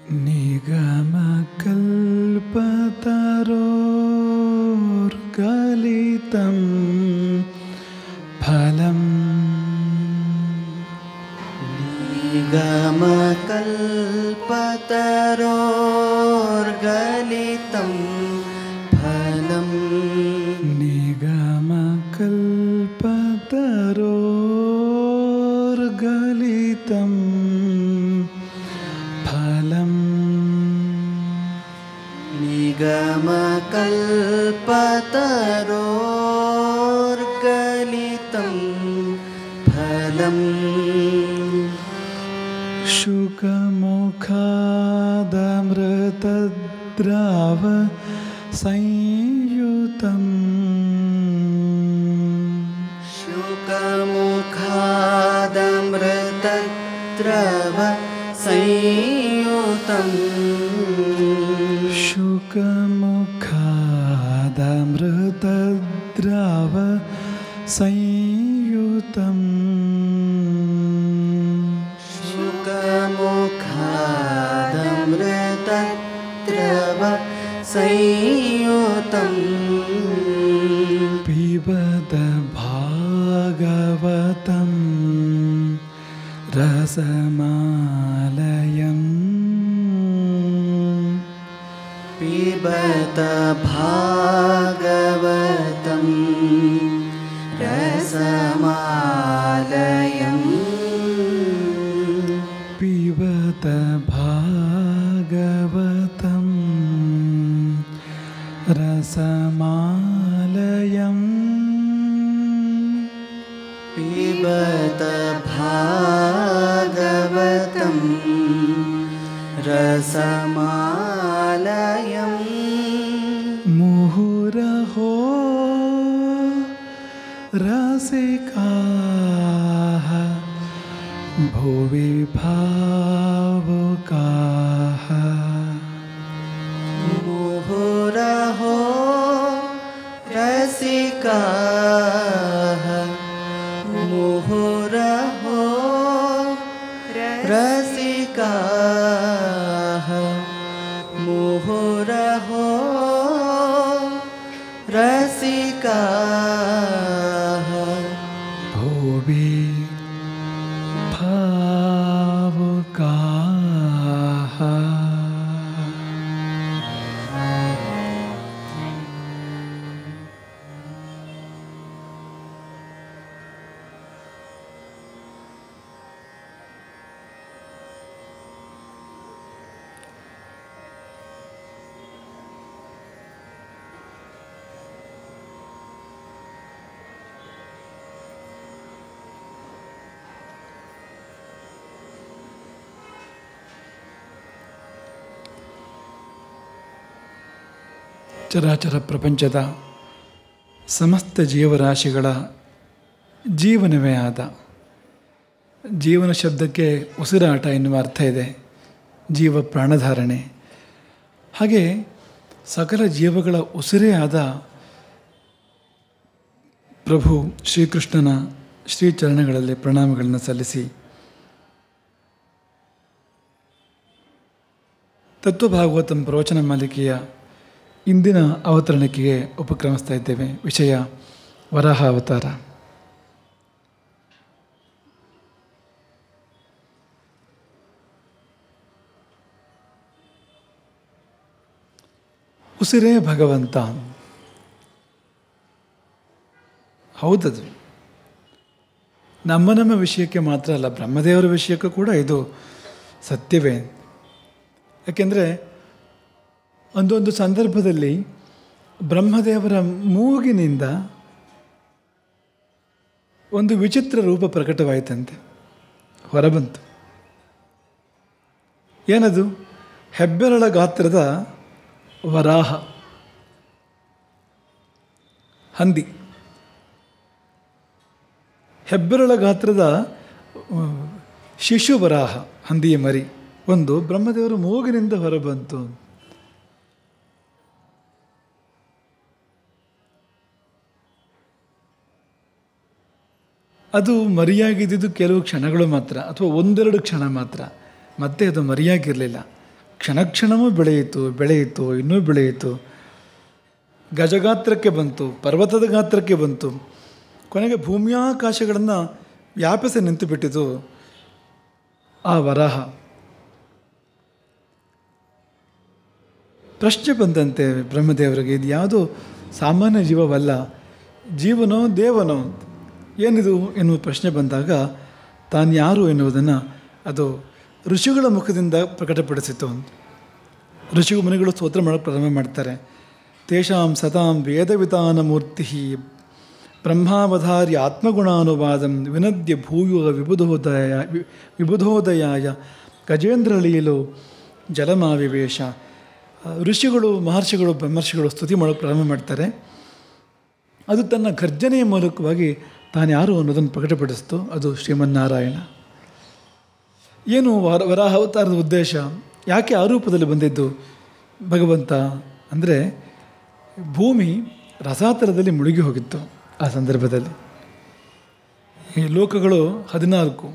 निगमकल्पतरोर्गलितं फलम् निगमकल्पतरोर्गलितं फलम् निगमकल्पतरोर्गलितं फलम् निगमकल्पतरोर्गलितं फलम् शुकमुखादमृतद्राव संयुतम् शुकमुखादमृतद्रव संयुतम् शुकमुखादमृतद्राव संयुतम् शुकमुखादमृतद्रव संयुतम् पिबत भागवतं रसमालयम् पिबत भागवतं रसमालयम् पिबत भागवतं रसमालयम् पिबत भागवतं रसमालयम् मुहुरहो रसिकाः भुवि भावुकाः मुहुरहो रसिकाः मुहुरहो रसिकाः मुहुरहो रसिकाः भुवि भावुकाः ಚರಾಚರ ಪ್ರಪಂಚದ ಸಮಸ್ತ ಜೀವರಾಶಿಗಳ ಜೀವನವೇ ಆದ ಜೀವನ ಶಬ್ದಕ್ಕೆ ಉಸಿರಾಟ ಎನ್ನುವ ಅರ್ಥ ಇದೆ ಜೀವ ಪ್ರಾಣಧಾರಣೆ ಹಾಗೆ ಸಕಲ ಜೀವಗಳ ಉಸಿರೇ ಆದ ಪ್ರಭು ಶ್ರೀಕೃಷ್ಣನ ಶ್ರೀಚರಣಗಳಲ್ಲಿ ಪ್ರಣಾಮಗಳನ್ನು ಸಲ್ಲಿಸಿ ತತ್ವಭಾಗವತಂ ಪ್ರವಚನ ಮಾಲಿಕೆಯ ಇಂದಿನ ಅವತರಣಿಕೆಗೆ ಉಪಕ್ರಮಿಸ್ತಾ ಇದ್ದೇವೆ ವಿಷಯ ವರಾಹ ಅವತಾರ ಉಸಿರೇ ಭಗವಂತ ಹೌದದು ನಮ್ಮ ನಮ್ಮ ವಿಷಯಕ್ಕೆ ಮಾತ್ರ ಅಲ್ಲ ಬ್ರಹ್ಮದೇವರ ವಿಷಯಕ್ಕೂ ಕೂಡ ಇದು ಸತ್ಯವೇ ಯಾಕೆಂದರೆ ಒಂದೊಂದು ಸಂದರ್ಭದಲ್ಲಿ ಬ್ರಹ್ಮದೇವರ ಮೂಗಿನಿಂದ ಒಂದು ವಿಚಿತ್ರ ರೂಪ ಪ್ರಕಟವಾಯಿತಂತೆ ಹೊರಬಂತು ಏನದು ಹೆಬ್ಬೆರಳ ಗಾತ್ರದ ವರಾಹ ಹಂದಿ ಹೆಬ್ಬೆರಳ ಗಾತ್ರದ ಆ, ಶಿಶು ವರಾಹ ಹಂದಿಯ ಮರಿ ಒಂದು ಬ್ರಹ್ಮದೇವರ ಮೂಗಿನಿಂದ ಹೊರಬಂತು ಅದು ಮರಿಯಾಗಿದ್ದುದು ಕೆಲವು ಕ್ಷಣಗಳು ಮಾತ್ರ ಅಥವಾ ಒಂದೆರಡು ಕ್ಷಣ ಮಾತ್ರ ಮತ್ತೆ ಅದು ಮರಿಯಾಗಿರಲಿಲ್ಲ ಕ್ಷಣ ಕ್ಷಣವೂ ಬೆಳೆಯಿತು ಬೆಳೆಯಿತು ಇನ್ನೂ ಬೆಳೆಯಿತು ಗಜಗಾತ್ರಕ್ಕೆ ಬಂತು ಪರ್ವತದ ಗಾತ್ರಕ್ಕೆ ಬಂತು ಕೊನೆಗೆ ಭೂಮಿಯಾಕಾಶಗಳನ್ನು ವ್ಯಾಪಿಸಿ ನಿಂತು ಬಿಟ್ಟಿತು ಆ ವರಾಹ ಪ್ರಶ್ನೆ ಬಂದಂತೆ ಬ್ರಹ್ಮದೇವರಿಗೆ ಇದು ಯಾವುದೋ ಸಾಮಾನ್ಯ ಜೀವವಲ್ಲ ಜೀವನೋ ದೇವನೋ ಏನಿದು ಎನ್ನುವ ಪ್ರಶ್ನೆ ಬಂದಾಗ ತಾನು ಯಾರು ಎನ್ನುವುದನ್ನು ಅದು ಋಷಿಗಳ ಮುಖದಿಂದ ಪ್ರಕಟಪಡಿಸಿತು ಋಷಿ ಮುನಿಗಳು ಸ್ತೋತ್ರ ಮಾಡೋಕ್ಕೆ ಪ್ರಾರಂಭ ಮಾಡ್ತಾರೆ ತೇಷಾಂ ಸತಾಂ ವೇದವಿತಾನ ಮೂರ್ತಿ ಬ್ರಹ್ಮಾವಧಾರ್ಯ ಆತ್ಮಗುಣಾನುವಾದಂ ವಿನದ್ಯ ಭೂಯೋ ವಿಬುಧೋದಯ ವಿ- ವಿಬುಧೋದಯಾಯ ಗಜೇಂದ್ರಲೀಲು ಜಲಮಾವಿವೇಶ ಆ, ಋಷಿಗಳು ಮಹರ್ಷಿಗಳು ಬ್ರಹ್ಮರ್ಷಿಗಳು ಸ್ತುತಿ ಮಾಡೋಕ್ಕೆ ಪ್ರಾರಂಭ ಮಾಡ್ತಾರೆ ಅದು ತನ್ನ ಗರ್ಜನೆಯ ಮೂಲಕವಾಗಿ ತಾನು ಯಾರು ಅನ್ನೋದನ್ನು ಪ್ರಕಟಪಡಿಸ್ತು ಅದು ಶ್ರೀಮನ್ನಾರಾಯಣ ಏನು ವರ ವರಾಹ ಅವತಾರದ ಉದ್ದೇಶ ಯಾಕೆ ಆ ರೂಪದಲ್ಲಿ ಬಂದಿದ್ದು ಭಗವಂತ ಅಂದರೆ ಭೂಮಿ ರಸಾತಲದಲ್ಲಿ ಮುಳುಗಿ ಹೋಗಿತ್ತು ಆ ಸಂದರ್ಭದಲ್ಲಿ ಈ ಲೋಕಗಳು ಹದಿನಾಲ್ಕು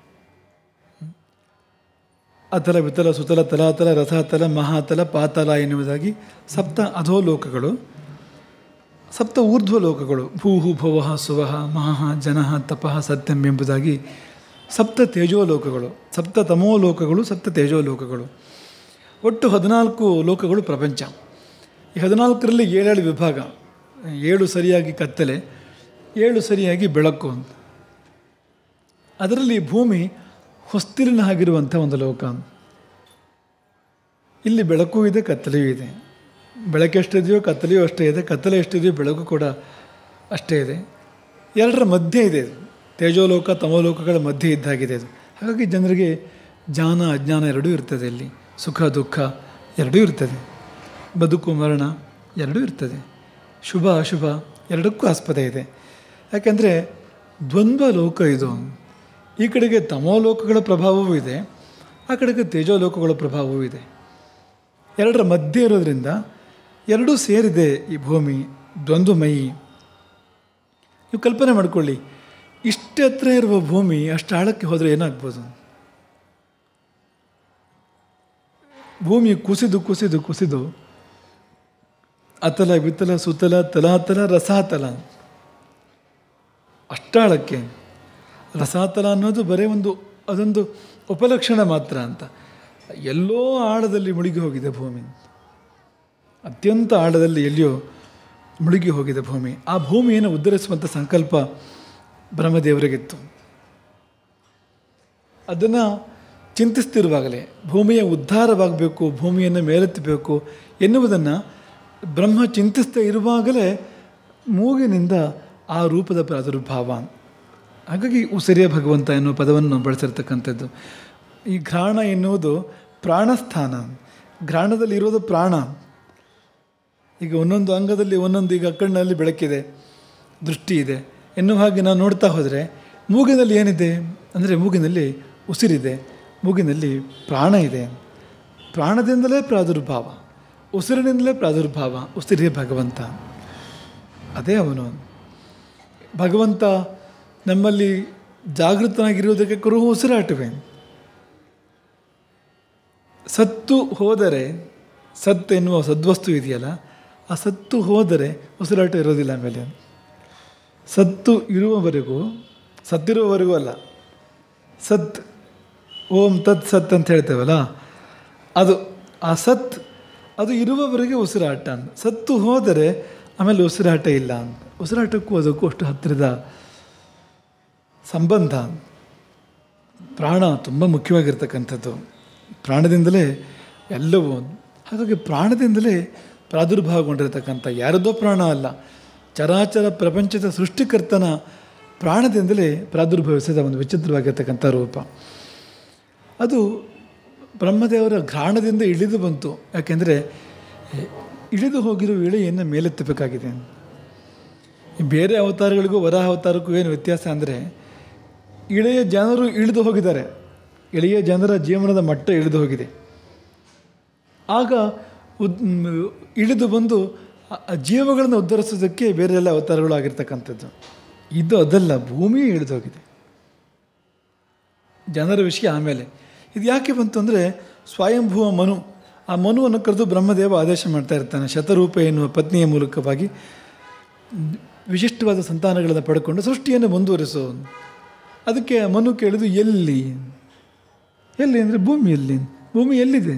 ಅತಲ ವಿತಲ ಸುತಲ ತಲಾತಲ ರಸಾತಲ ಮಹಾತಲ ಪಾತಲ ಎನ್ನುವುದಾಗಿ ಸಪ್ತ ಅಧೋಲೋಕಗಳು ಸಪ್ತ ಊರ್ಧ್ವ ಲೋಕಗಳು ಭೂಹು ಭುವಃ ಸುವಹ ಮಹಃ ಜನಃ ತಪಃ ಸತ್ಯಂ ಎಂಬುದಾಗಿ ಸಪ್ತ ತೇಜೋಲೋಕಗಳು ಸಪ್ತ ತಮೋಲೋಕಗಳು ಸಪ್ತ ತೇಜೋಲೋಕಗಳು ಒಟ್ಟು ಹದಿನಾಲ್ಕು ಲೋಕಗಳು ಪ್ರಪಂಚ ಈ ಹದಿನಾಲ್ಕರಲ್ಲಿ ಏಳೇಳು ವಿಭಾಗ ಏಳು ಸರಿಯಾಗಿ ಕತ್ತಲೆ ಏಳು ಸರಿಯಾಗಿ ಬೆಳಕು ಅಂತ ಅದರಲ್ಲಿ ಭೂಮಿ ಹೊಸ್ತಿಲಿನ ಹಾಗಿರುವಂಥ ಒಂದು ಲೋಕ ಇಲ್ಲಿ ಬೆಳಕು ಇದೆ ಕತ್ತಲೆಯೂ ಇದೆ ಬೆಳಕು ಎಷ್ಟಿದೆಯೋ ಕತ್ತಲೆಯೂ ಅಷ್ಟೇ ಇದೆ ಕತ್ತಲೆ ಎಷ್ಟಿದೆಯೋ ಬೆಳಕು ಕೂಡ ಅಷ್ಟೇ ಇದೆ ಎರಡರ ಮಧ್ಯೆ ಇದೆ ಇದು ತೇಜೋಲೋಕ ತಮೋಲೋಕಗಳ ಮಧ್ಯೆ ಇದ್ದಾಗಿದೆ ಇದು ಹಾಗಾಗಿ ಜನರಿಗೆ ಜ್ಞಾನ ಅಜ್ಞಾನ ಎರಡೂ ಇರ್ತದೆ ಇಲ್ಲಿ ಸುಖ ದುಃಖ ಎರಡೂ ಇರ್ತದೆ ಬದುಕು ಮರಣ ಎರಡೂ ಇರ್ತದೆ ಶುಭ ಅಶುಭ ಎರಡಕ್ಕೂ ಆಸ್ಪದ ಇದೆ ಯಾಕೆಂದರೆ ದ್ವಂದ್ವ ಲೋಕ ಇದು ಈ ಕಡೆಗೆ ತಮೋಲೋಕಗಳ ಪ್ರಭಾವವೂ ಇದೆ ಆ ಕಡೆಗೆ ತೇಜೋಲೋಕಗಳ ಪ್ರಭಾವವೂ ಇದೆ ಎರಡರ ಮಧ್ಯೆ ಇರೋದ್ರಿಂದ ಎರಡೂ ಸೇರಿದೆ ಈ ಭೂಮಿ ದ್ವಂದ್ವಮಯಿ ನೀವು ಕಲ್ಪನೆ ಮಾಡ್ಕೊಳ್ಳಿ ಇಷ್ಟು ಹತ್ರ ಇರುವ ಭೂಮಿ ಅಷ್ಟು ಆಳಕ್ಕೆ ಹೋದರೆ ಏನಾಗ್ಬೋದು ಭೂಮಿ ಕುಸಿದು ಕುಸಿದು ಕುಸಿದು ಅತಲ ವಿತಲ ಸುತಲ ತಲಾತಲ ರಸಾತಲ ಅಷ್ಟಾಳಕ್ಕೆ ರಸಾತಲ ಅನ್ನೋದು ಬರೀ ಒಂದು ಅದೊಂದು ಉಪಲಕ್ಷಣ ಮಾತ್ರ ಅಂತ ಎಲ್ಲೋ ಆಳದಲ್ಲಿ ಮುಳುಗಿ ಹೋಗಿದೆ ಭೂಮಿ ಅತ್ಯಂತ ಆಳದಲ್ಲಿ ಎಲ್ಲಿಯೋ ಮುಳುಗಿ ಹೋಗಿದೆ ಭೂಮಿ ಆ ಭೂಮಿಯನ್ನು ಉದ್ಧರಿಸುವಂಥ ಸಂಕಲ್ಪ ಬ್ರಹ್ಮದೇವರಿಗಿತ್ತು ಅದನ್ನು ಚಿಂತಿಸ್ತಿರುವಾಗಲೇ ಭೂಮಿಯ ಉದ್ಧಾರವಾಗಬೇಕು ಭೂಮಿಯನ್ನು ಮೇಲೆತ್ತಬೇಕು ಎನ್ನುವುದನ್ನು ಬ್ರಹ್ಮ ಚಿಂತಿಸ್ತಾ ಇರುವಾಗಲೇ ಮೂಗಿನಿಂದ ಆ ರೂಪದ ಪ್ರಾದುರ್ಭಾವ ಹಾಗಾಗಿ ಉಸಿರಿಯ ಭಗವಂತ ಎನ್ನುವ ಪದವನ್ನು ಬಳಸಿರ್ತಕ್ಕಂಥದ್ದು ಈ ಘ್ರಾಣ ಎನ್ನುವುದು ಪ್ರಾಣಸ್ಥಾನ ಘ್ರಾಣದಲ್ಲಿ ಇರೋದು ಪ್ರಾಣ ಈಗ ಒಂದೊಂದು ಅಂಗದಲ್ಲಿ ಒಂದೊಂದು ಈಗ ಕಣ್ಣಲ್ಲಿ ಬೆಳಕಿದೆ ದೃಷ್ಟಿ ಇದೆ ಎನ್ನುವ ಹಾಗೆ ನಾವು ನೋಡ್ತಾ ಹೋದರೆ ಮೂಗಿನಲ್ಲಿ ಏನಿದೆ ಅಂದರೆ ಮೂಗಿನಲ್ಲಿ ಉಸಿರಿದೆ ಮೂಗಿನಲ್ಲಿ ಪ್ರಾಣ ಇದೆ ಪ್ರಾಣದಿಂದಲೇ ಪ್ರಾದುರ್ಭಾವ ಉಸಿರಿನಿಂದಲೇ ಪ್ರಾದುರ್ಭಾವ ಉಸಿರೇ ಭಗವಂತ ಅದೇ ಅವನು ಭಗವಂತ ನಮ್ಮಲ್ಲಿ ಜಾಗೃತನಾಗಿರುವುದಕ್ಕೆ ಕುರುಹು ಉಸಿರಾಟವೇ ಸತ್ತು ಹೋದರೆ ಸತ್ ಎನ್ನುವ ಸದ್ವಸ್ತು ಇದೆಯಲ್ಲ ಆ ಸತ್ತು ಹೋದರೆ ಉಸಿರಾಟ ಇರೋದಿಲ್ಲ ಆಮೇಲೆ ಸತ್ತು ಇರುವವರೆಗೂ ಸತ್ತಿರುವವರೆಗೂ ಅಲ್ಲ ಸತ್ ಓಂ ತತ್ ಸತ್ ಅಂತ ಹೇಳ್ತೇವಲ್ಲ ಅದು ಆ ಸತ್ ಅದು ಇರುವವರೆಗೆ ಉಸಿರಾಟ ಅಂತ ಸತ್ತು ಹೋದರೆ ಆಮೇಲೆ ಉಸಿರಾಟ ಇಲ್ಲ ಅಂತ ಉಸಿರಾಟಕ್ಕೂ ಅದಕ್ಕೂ ಅಷ್ಟು ಹತ್ತಿರದ ಸಂಬಂಧ ಪ್ರಾಣ ತುಂಬ ಮುಖ್ಯವಾಗಿರ್ತಕ್ಕಂಥದ್ದು ಪ್ರಾಣದಿಂದಲೇ ಎಲ್ಲವೂ ಹಾಗಾಗಿ ಪ್ರಾಣದಿಂದಲೇ ಪ್ರಾದುರ್ಭಾವಗೊಂಡಿರತಕ್ಕಂಥ ಯಾರದೋ ಪ್ರಾಣ ಅಲ್ಲ ಚರಾಚರ ಪ್ರಪಂಚದ ಸೃಷ್ಟಿಕರ್ತನ ಪ್ರಾಣದಿಂದಲೇ ಪ್ರಾದುರ್ಭವಿಸಿದ ಒಂದು ವಿಚಿತ್ರವಾಗಿರ್ತಕ್ಕಂಥ ರೂಪ ಅದು ಬ್ರಹ್ಮದೇವರ ಘ್ರಾಣದಿಂದ ಇಳಿದು ಬಂತು ಯಾಕೆಂದರೆ ಇಳಿದು ಹೋಗಿರೋ ಇಳೆಯನ್ನು ಮೇಲೆತ್ತಬೇಕಾಗಿದೆ ಈ ಬೇರೆ ಅವತಾರಗಳಿಗೂ ವರಾಹ ಅವತಾರಕ್ಕೂ ಏನು ವ್ಯತ್ಯಾಸ ಅಂದರೆ ಇಳೆಯ ಜನರು ಇಳಿದು ಹೋಗಿದ್ದಾರೆ ಇಳೆಯ ಜನರ ಜೀವನದ ಮಟ್ಟ ಇಳಿದು ಹೋಗಿದೆ ಆಗ ಉದ್ ಮ್, ಇಳಿದು ಬಂದು ಆ- ಆ ಜೀವಗಳನ್ನು ಉದ್ಧರಿಸೋದಕ್ಕೆ ಬೇರೆ ಎಲ್ಲ ಅವತಾರಗಳು ಆಗಿರ್ತಕ್ಕಂಥದ್ದು ಇದು ಅದಲ್ಲ ಭೂಮಿಯೇ ಇಳಿದು ಹೋಗಿದೆ ಜನರ ವಿಷಯ ಆಮೇಲೆ ಇದು ಯಾಕೆ ಬಂತು ಅಂದರೆ ಸ್ವಯಂಭುವ ಮನು ಆ ಮನುವನ್ನು ಕರೆದು ಬ್ರಹ್ಮದೇವ ಆದೇಶ ಮಾಡ್ತಾ ಇರ್ತಾನೆ ಶತರೂಪ ಎನ್ನುವ ಪತ್ನಿಯ ಮೂಲಕವಾಗಿ ವಿಶಿಷ್ಟವಾದ ಸಂತಾನಗಳನ್ನು ಪಡ್ಕೊಂಡು ಸೃಷ್ಟಿಯನ್ನು ಮುಂದುವರಿಸು ಅದಕ್ಕೆ ಮನು ಕೇಳಿದು ಎಲ್ಲಿ ಎಲ್ಲಿ ಅಂದರೆ ಭೂಮಿಯಲ್ಲಿ ಭೂಮಿ ಎಲ್ಲಿದೆ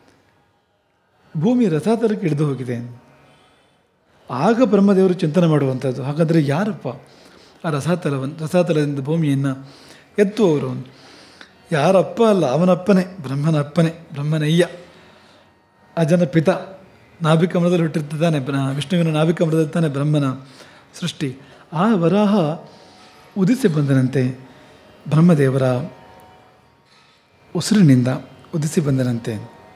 ಭೂಮಿ ರಥಾತರಕ್ಕೆ ಹಿಡಿದು ಹೋಗಿದೆ ಆಗ ಬ್ರಹ್ಮದೇವರು ಚಿಂತನೆ ಮಾಡುವಂಥದ್ದು ಹಾಗಾದರೆ ಯಾರಪ್ಪ ಆ ರಸಾತಲವನ್ನು ರಸಾತಲದಿಂದ ಭೂಮಿಯನ್ನು ಎತ್ತುವವರು ಯಾರಪ್ಪ ಅಲ್ಲ ಅವನಪ್ಪನೇ ಬ್ರಹ್ಮನ ಅಪ್ಪನೇ ಬ್ರಹ್ಮನಯ್ಯ ಅಜನ ಪಿತ ನಾಭಿಕಮಲದಲ್ಲಿ ಹುಟ್ಟಿರ್ತಾನೆ ಬ್ರ- ವಿಷ್ಣುವಿನ ನಾಭಿಕಮಲದಲ್ಲಿ ತಾನೆ ಬ್ರಹ್ಮನ ಸೃಷ್ಟಿ ಆ ವರಾಹ ಉದಿಸಿ ಬಂದನಂತೆ ಬ್ರಹ್ಮದೇವರ ಉಸಿರಿನಿಂದ ಉದಿಸಿ ಬಂದನಂತೆ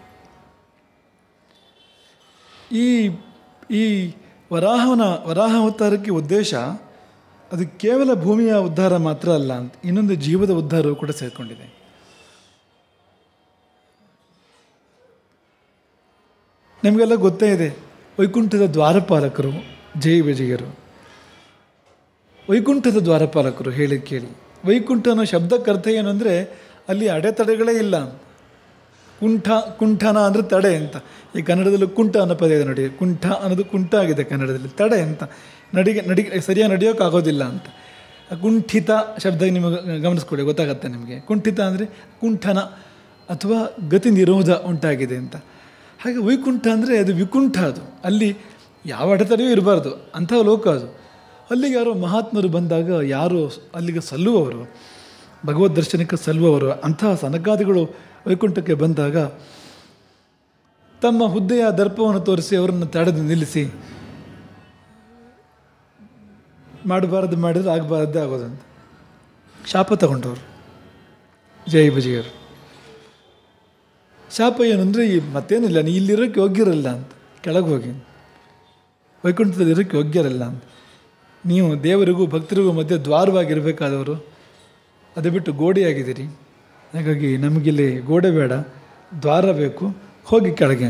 ಈ ಈ ವರಾಹನ ವರಾಹ ಅವತಾರಕ್ಕೆ ಉದ್ದೇಶ ಅದು ಕೇವಲ ಭೂಮಿಯ ಉದ್ಧಾರ ಮಾತ್ರ ಅಲ್ಲ ಅಂತ ಇನ್ನೊಂದು ಜೀವದ ಉದ್ಧಾರವೂ ಕೂಡ ಸೇರಿಕೊಂಡಿದೆ ನಿಮಗೆಲ್ಲ ಗೊತ್ತೇ ಇದೆ ವೈಕುಂಠದ ದ್ವಾರಪಾಲಕರು ಜೈ ವಿಜಯರು ವೈಕುಂಠದ ದ್ವಾರಪಾಲಕರು ಹೇಳಿ ಕೇಳಿ ವೈಕುಂಠ ಅನ್ನೋ ಶಬ್ದಕ್ಕೆ ಅರ್ಥ ಏನು ಅಂದರೆ ಅಲ್ಲಿ ಅಡೆತಡೆಗಳೇ ಇಲ್ಲ ಕುಂಠ ಕುಂಠನ ಅಂದರೆ ತಡೆ ಅಂತ ಈ ಕನ್ನಡದಲ್ಲೂ ಕುಂಠ ಅನ್ನೋ ಪದ ಇದೆ ನೋಡಿ ಕುಂಠ ಅನ್ನೋದು ಕುಂಠ ಆಗಿದೆ ಕನ್ನಡದಲ್ಲಿ ತಡೆ ಅಂತ ನಡಿಗೆ ನಡಿಗೆ ಸರಿಯಾಗಿ ನಡೆಯೋಕ್ಕಾಗೋದಿಲ್ಲ ಅಂತ ಆ ಕುಂಠಿತ ಶಬ್ದ ನಿಮಗೆ ಗಮನಿಸ್ಕೊಳ್ಳಿ ಗೊತ್ತಾಗತ್ತೆ ನಿಮಗೆ ಕುಂಠಿತ ಅಂದರೆ ಕುಂಠನ ಅಥವಾ ಗತಿ ನಿರೋಧ ಉಂಟಾಗಿದೆ ಅಂತ ಹಾಗೆ ವೈಕುಂಠ ಅಂದರೆ ಅದು ವಿಕುಂಠ ಅದು ಅಲ್ಲಿ ಯಾವ ಅಡೆತಡೆಯೂ ಇರಬಾರ್ದು ಅಂಥ ಲೋಕ ಅದು ಅಲ್ಲಿಗೆ ಯಾರೋ ಮಹಾತ್ಮರು ಬಂದಾಗ ಯಾರು ಅಲ್ಲಿಗೆ ಸಲ್ಲುವವರು ಭಗವದ್ ದರ್ಶನಕ್ಕೆ ಸಲ್ಲುವವರು ಅಂತಹ ಸನಕಾದಿಗಳು ವೈಕುಂಠಕ್ಕೆ ಬಂದಾಗ ತಮ್ಮ ಹುದ್ದೆಯ ದರ್ಪವನ್ನು ತೋರಿಸಿ ಅವರನ್ನು ತಡೆದು ನಿಲ್ಲಿಸಿ ಮಾಡಬಾರ್ದು ಮಾಡಿದ್ರೆ ಆಗಬಾರ್ದೇ ಆಗೋದಂತ ಶಾಪ ತಗೊಂಡವರು ಜೈ ವಿಜಯರು ಶಾಪ ಏನಂದರೆ ಈ ಮತ್ತೇನಿಲ್ಲ ನೀ ಇಲ್ಲಿರೋಕ್ಕೆ ಯೋಗ್ಯರಲ್ಲ ಅಂತ ಕೆಳಗೆ ಹೋಗಿ ವೈಕುಂಠದಲ್ಲಿ ಇರೋಕ್ಕೆ ಯೋಗ್ಯರಲ್ಲ ಅಂತ ನೀವು ದೇವರಿಗೂ ಭಕ್ತರಿಗೂ ಮಧ್ಯೆ ದ್ವಾರವಾಗಿರಬೇಕಾದವರು ಅದು ಬಿಟ್ಟು ಗೋಡೆಯಾಗಿದ್ದೀರಿ ಹಾಗಾಗಿ ನಮಗಿಲ್ಲಿ ಗೋಡೆ ಬೇಡ ದ್ವಾರ ಬೇಕು ಹೋಗಿ ಕೆಳಗೆ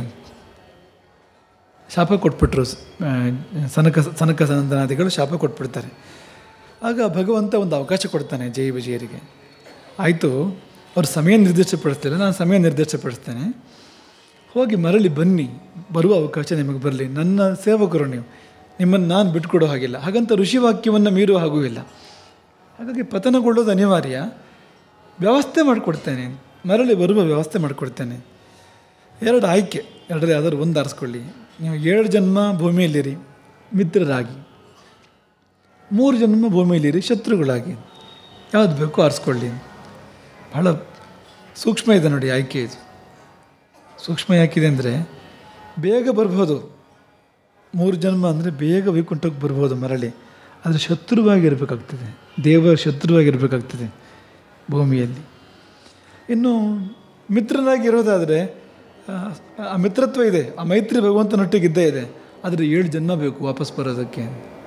ಶಾಪ ಕೊಟ್ಬಿಟ್ರು ಸ- ಆ, ಸನಕ ಸನಕ ಸಂದನಾದಿಗಳು ಶಾಪ ಕೊಟ್ಬಿಡ್ತಾರೆ ಆಗ ಭಗವಂತ ಒಂದು ಅವಕಾಶ ಕೊಡ್ತಾನೆ ಜೈ ವಿಜಯರಿಗೆ ಆಯಿತು ಅವ್ರು ಸಮಯ ನಿರ್ದಿಷ್ಟಪಡಿಸ್ತಾರೆ ನಾನು ಸಮಯ ನಿರ್ದಿಷ್ಟಪಡಿಸ್ತೇನೆ ಹೋಗಿ ಮರಳಿ ಬನ್ನಿ ಬರುವ ಅವಕಾಶ ನಿಮಗೆ ಬರಲಿ ನನ್ನ ಸೇವಕರು ನೀವು ನಿಮ್ಮನ್ನು ನಾನು ಬಿಟ್ಕೊಡೋ ಹಾಗಿಲ್ಲ ಹಾಗಂತ ಋಷಿವಾಕ್ಯವನ್ನು ಮೀರುವ ಹಾಗೂ ಇಲ್ಲ ಹಾಗಾಗಿ ಪತನಗೊಳ್ಳೋದು ಅನಿವಾರ್ಯ ವ್ಯವಸ್ಥೆ ಮಾಡಿಕೊಡ್ತೇನೆ ಮರಳಿ ಬರುವ ವ್ಯವಸ್ಥೆ ಮಾಡಿಕೊಡ್ತೇನೆ ಎರಡು ಆಯ್ಕೆ ಎರಡರಲ್ಲಿ ಯಾವ್ದಾದ್ರು ಒಂದು ಆರಿಸ್ಕೊಳ್ಳಿ ನೀವು ಏಳು ಜನ್ಮ ಭೂಮಿಯಲ್ಲಿರಿ ಮಿತ್ರರಾಗಿ ಮೂರು ಜನ್ಮ ಭೂಮಿಯಲ್ಲಿರಿ ಶತ್ರುಗಳಾಗಿ ಯಾವುದು ಬೇಕೋ ಆರಿಸ್ಕೊಳ್ಳಿ ಬಹಳ ಸೂಕ್ಷ್ಮ ಇದೆ ನೋಡಿ ಆಯ್ಕೆ ಇದು ಸೂಕ್ಷ್ಮ ಯಾಕಿದೆ ಅಂದರೆ ಬೇಗ ಬರ್ಬೋದು ಮೂರು ಜನ್ಮ ಅಂದರೆ ಬೇಗ ವೈಕುಂಠಕ್ಕೆ ಬರ್ಬೋದು ಮರಳಿ ಆದರೆ ಶತ್ರುವಾಗಿರಬೇಕಾಗ್ತದೆ ದೇವರ ಶತ್ರುವಾಗಿರಬೇಕಾಗ್ತದೆ ಭೂಮಿಯಲ್ಲಿ ಇನ್ನು ಮಿತ್ರನಾಗಿರೋದಾದರೆ ಆ, ಆ ಮಿತ್ರತ್ವ ಇದೆ ಆ ಮೈತ್ರಿ ಭಗವಂತನೊಟ್ಟಿಗೆ ಇದ್ದೇ ಇದೆ ಆದರೆ ಏಳು ಜನ್ಮ ಬೇಕು ವಾಪಸ್ ಬರೋದಕ್ಕೆ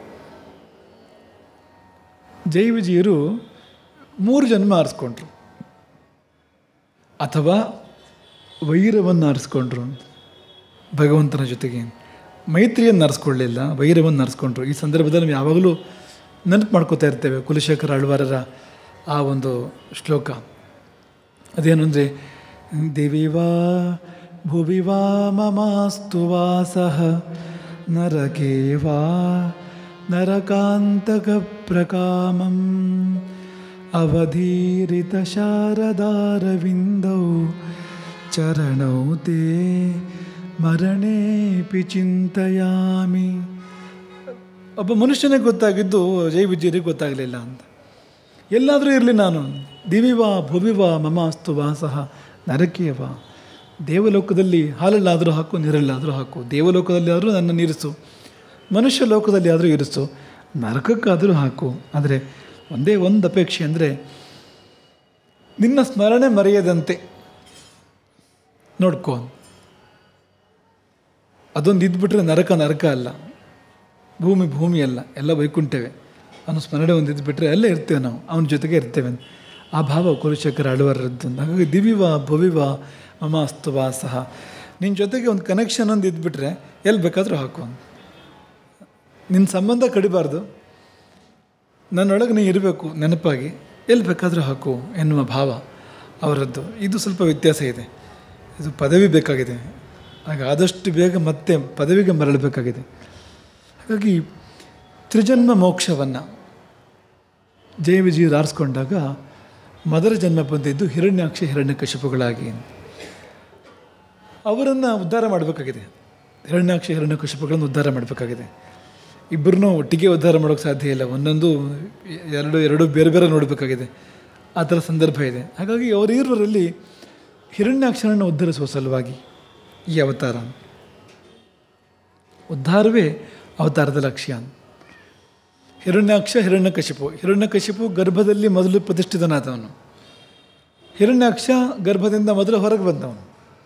ಜೈ ವಿಜಯರು ಮೂರು ಜನ್ಮ ಆರಿಸ್ಕೊಂಡ್ರು ಅಥವಾ ವೈರವನ್ನು ಆರಿಸ್ಕೊಂಡ್ರು ಭಗವಂತನ ಜೊತೆಗೆ ಮೈತ್ರಿಯನ್ನು ಆರಿಸ್ಕೊಳ್ಳಿಲ್ಲ ವೈರವನ್ನು ಆರಿಸ್ಕೊಂಡ್ರು ಈ ಸಂದರ್ಭದಲ್ಲಿ ನಾವು ಯಾವಾಗಲೂ ನೆನಪು ಮಾಡ್ಕೋತಾ ಇರ್ತೇವೆ ಕುಲಶೇಖರ ಅಳ್ವಾರರ ಆ ಒಂದು ಶ್ಲೋಕ ಅದೇನು ಅಂದರೆ ದಿವಿ ವಾ ಭುವಿ ವಾ ಮಮಾಸ್ತು ವಾಸಃ ನರಕೆ ವಾ ನರಕಾಂತಕ ಪ್ರಕಾಮಂ ಅವಧೀರಿತ ಶಾರದಾರವಿಂದೌ ಚರಣೌ ತೇ ಮರಣೇಪಿ ಚಿಂತೆಯಾಮಿ ಒಬ್ಬ ಮನುಷ್ಯನಿಗೆ ಗೊತ್ತಾಗಿದ್ದು ಜೈ ವಿಜಯರಿಗೆ ಗೊತ್ತಾಗಲಿಲ್ಲ ಅಂತ ಎಲ್ಲಾದರೂ ಇರಲಿ ನಾನು ದಿವಿವಾ ಭುವಿವಾ ಮಮ ಅಸ್ತು ವಾಸಃ ನರಕೇವಾ ದೇವಲೋಕದಲ್ಲಿ ಹಾಲಲ್ಲಾದರೂ ಹಾಕು ನೀರಲ್ಲಾದರೂ ಹಾಕು ದೇವಲೋಕದಲ್ಲಿ ಆದರೂ ನನ್ನ ನೀರಿಸು ಮನುಷ್ಯ ಲೋಕದಲ್ಲಿ ಆದರೂ ಇರಿಸು ನರಕಕ್ಕಾದರೂ ಹಾಕು ಆದರೆ ಒಂದೇ ಒಂದು ಅಪೇಕ್ಷೆ ಅಂದರೆ ನಿನ್ನ ಸ್ಮರಣೆ ಮರೆಯದಂತೆ ನೋಡ್ಕೋ ಅದೊಂದು ಇದ್ಬಿಟ್ರೆ ನರಕ ನರಕ ಅಲ್ಲ ಭೂಮಿ ಭೂಮಿ ಅಲ್ಲ ಎಲ್ಲ ವೈಕುಂಠವೇ ಅವನ ಸ್ಮರಣೆ ಒಂದು ಇದ್ಬಿಟ್ರೆ ಅಲ್ಲೇ ಇರ್ತೇವೆ ನಾವು ಅವನ ಜೊತೆಗೆ ಇರ್ತೇವೆ ಆ ಭಾವ ಕುಲಶೇಖರ ಅಳವರದ್ದು ಹಾಗಾಗಿ ದಿವಿವ ಭುವಿವ ಮಮ ಅಸ್ತುವ ಸಹ ನಿನ್ನ ಜೊತೆಗೆ ಒಂದು ಕನೆಕ್ಷನ್ ಒಂದು ಇದ್ಬಿಟ್ರೆ ಎಲ್ಲಿ ಬೇಕಾದರೂ ಹಾಕು ಅಂತ. ನಿನ್ನ ಸಂಬಂಧ ಕಡಿಬಾರ್ದು ನನ್ನೊಳಗೆ ನೀ ಇರಬೇಕು ನೆನಪಾಗಿ ಎಲ್ಲಿ ಬೇಕಾದರೂ ಹಾಕು ಎನ್ನುವ ಭಾವ ಅವರದ್ದು ಇದು ಸ್ವಲ್ಪ ವ್ಯತ್ಯಾಸ ಇದೆ ಇದು ಪದವಿ ಬೇಕಾಗಿದೆ ಆಗ ಆದಷ್ಟು ಬೇಗ ಮತ್ತೆ ಪದವಿಗೆ ಮರಳಬೇಕಾಗಿದೆ ಹಾಗಾಗಿ ತ್ರಿಜನ್ಮ ಮೋಕ್ಷವನ್ನು ಜಯ ವಿಜಯರು ಆರಿಸ್ಕೊಂಡಾಗ ಮೊದಲ ಜನ್ಮ ಬಂದಿದ್ದು ಹಿರಣ್ಯಾಕ್ಷ ಹಿರಣ್ಯಕಶಿಪುಗಳಾಗಿ ಅವರನ್ನು ಉದ್ಧಾರ ಮಾಡಬೇಕಾಗಿದೆ ಹಿರಣ್ಯಾಕ್ಷ ಹಿರಣ್ಯಕಶಿಪುಗಳನ್ನು ಉದ್ಧಾರ ಮಾಡಬೇಕಾಗಿದೆ ಇಬ್ಬರನ್ನೂ ಒಟ್ಟಿಗೆ ಉದ್ಧಾರ ಮಾಡೋಕ್ಕೆ ಸಾಧ್ಯ ಇಲ್ಲ ಒಂದೊಂದು ಎರಡು ಎರಡು ಬೇರೆ ಬೇರೆ ನೋಡಬೇಕಾಗಿದೆ ಆ ಥರ ಸಂದರ್ಭ ಇದೆ ಹಾಗಾಗಿ ಅವರಿರುವರಲ್ಲಿ ಹಿರಣ್ಯಾಕ್ಷರನ್ನು ಉದ್ಧರಿಸುವ ಸಲುವಾಗಿ ಈ ಅವತಾರ ಉದ್ಧಾರವೇ ಅವತಾರದ ಲಕ್ಷ್ಯ ಹಿರಣ್ಯಾಕ್ಷ ಹಿರಣ್ಯಕಶಿಪು ಹಿರಣ್ಯಕಶಿಪು ಗರ್ಭದಲ್ಲಿ ಮೊದಲು ಪ್ರತಿಷ್ಠಿತನಾದವನು ಹಿರಣ್ಯಾಕ್ಷ ಗರ್ಭದಿಂದ ಮೊದಲು ಹೊರಗೆ ಬಂದವನು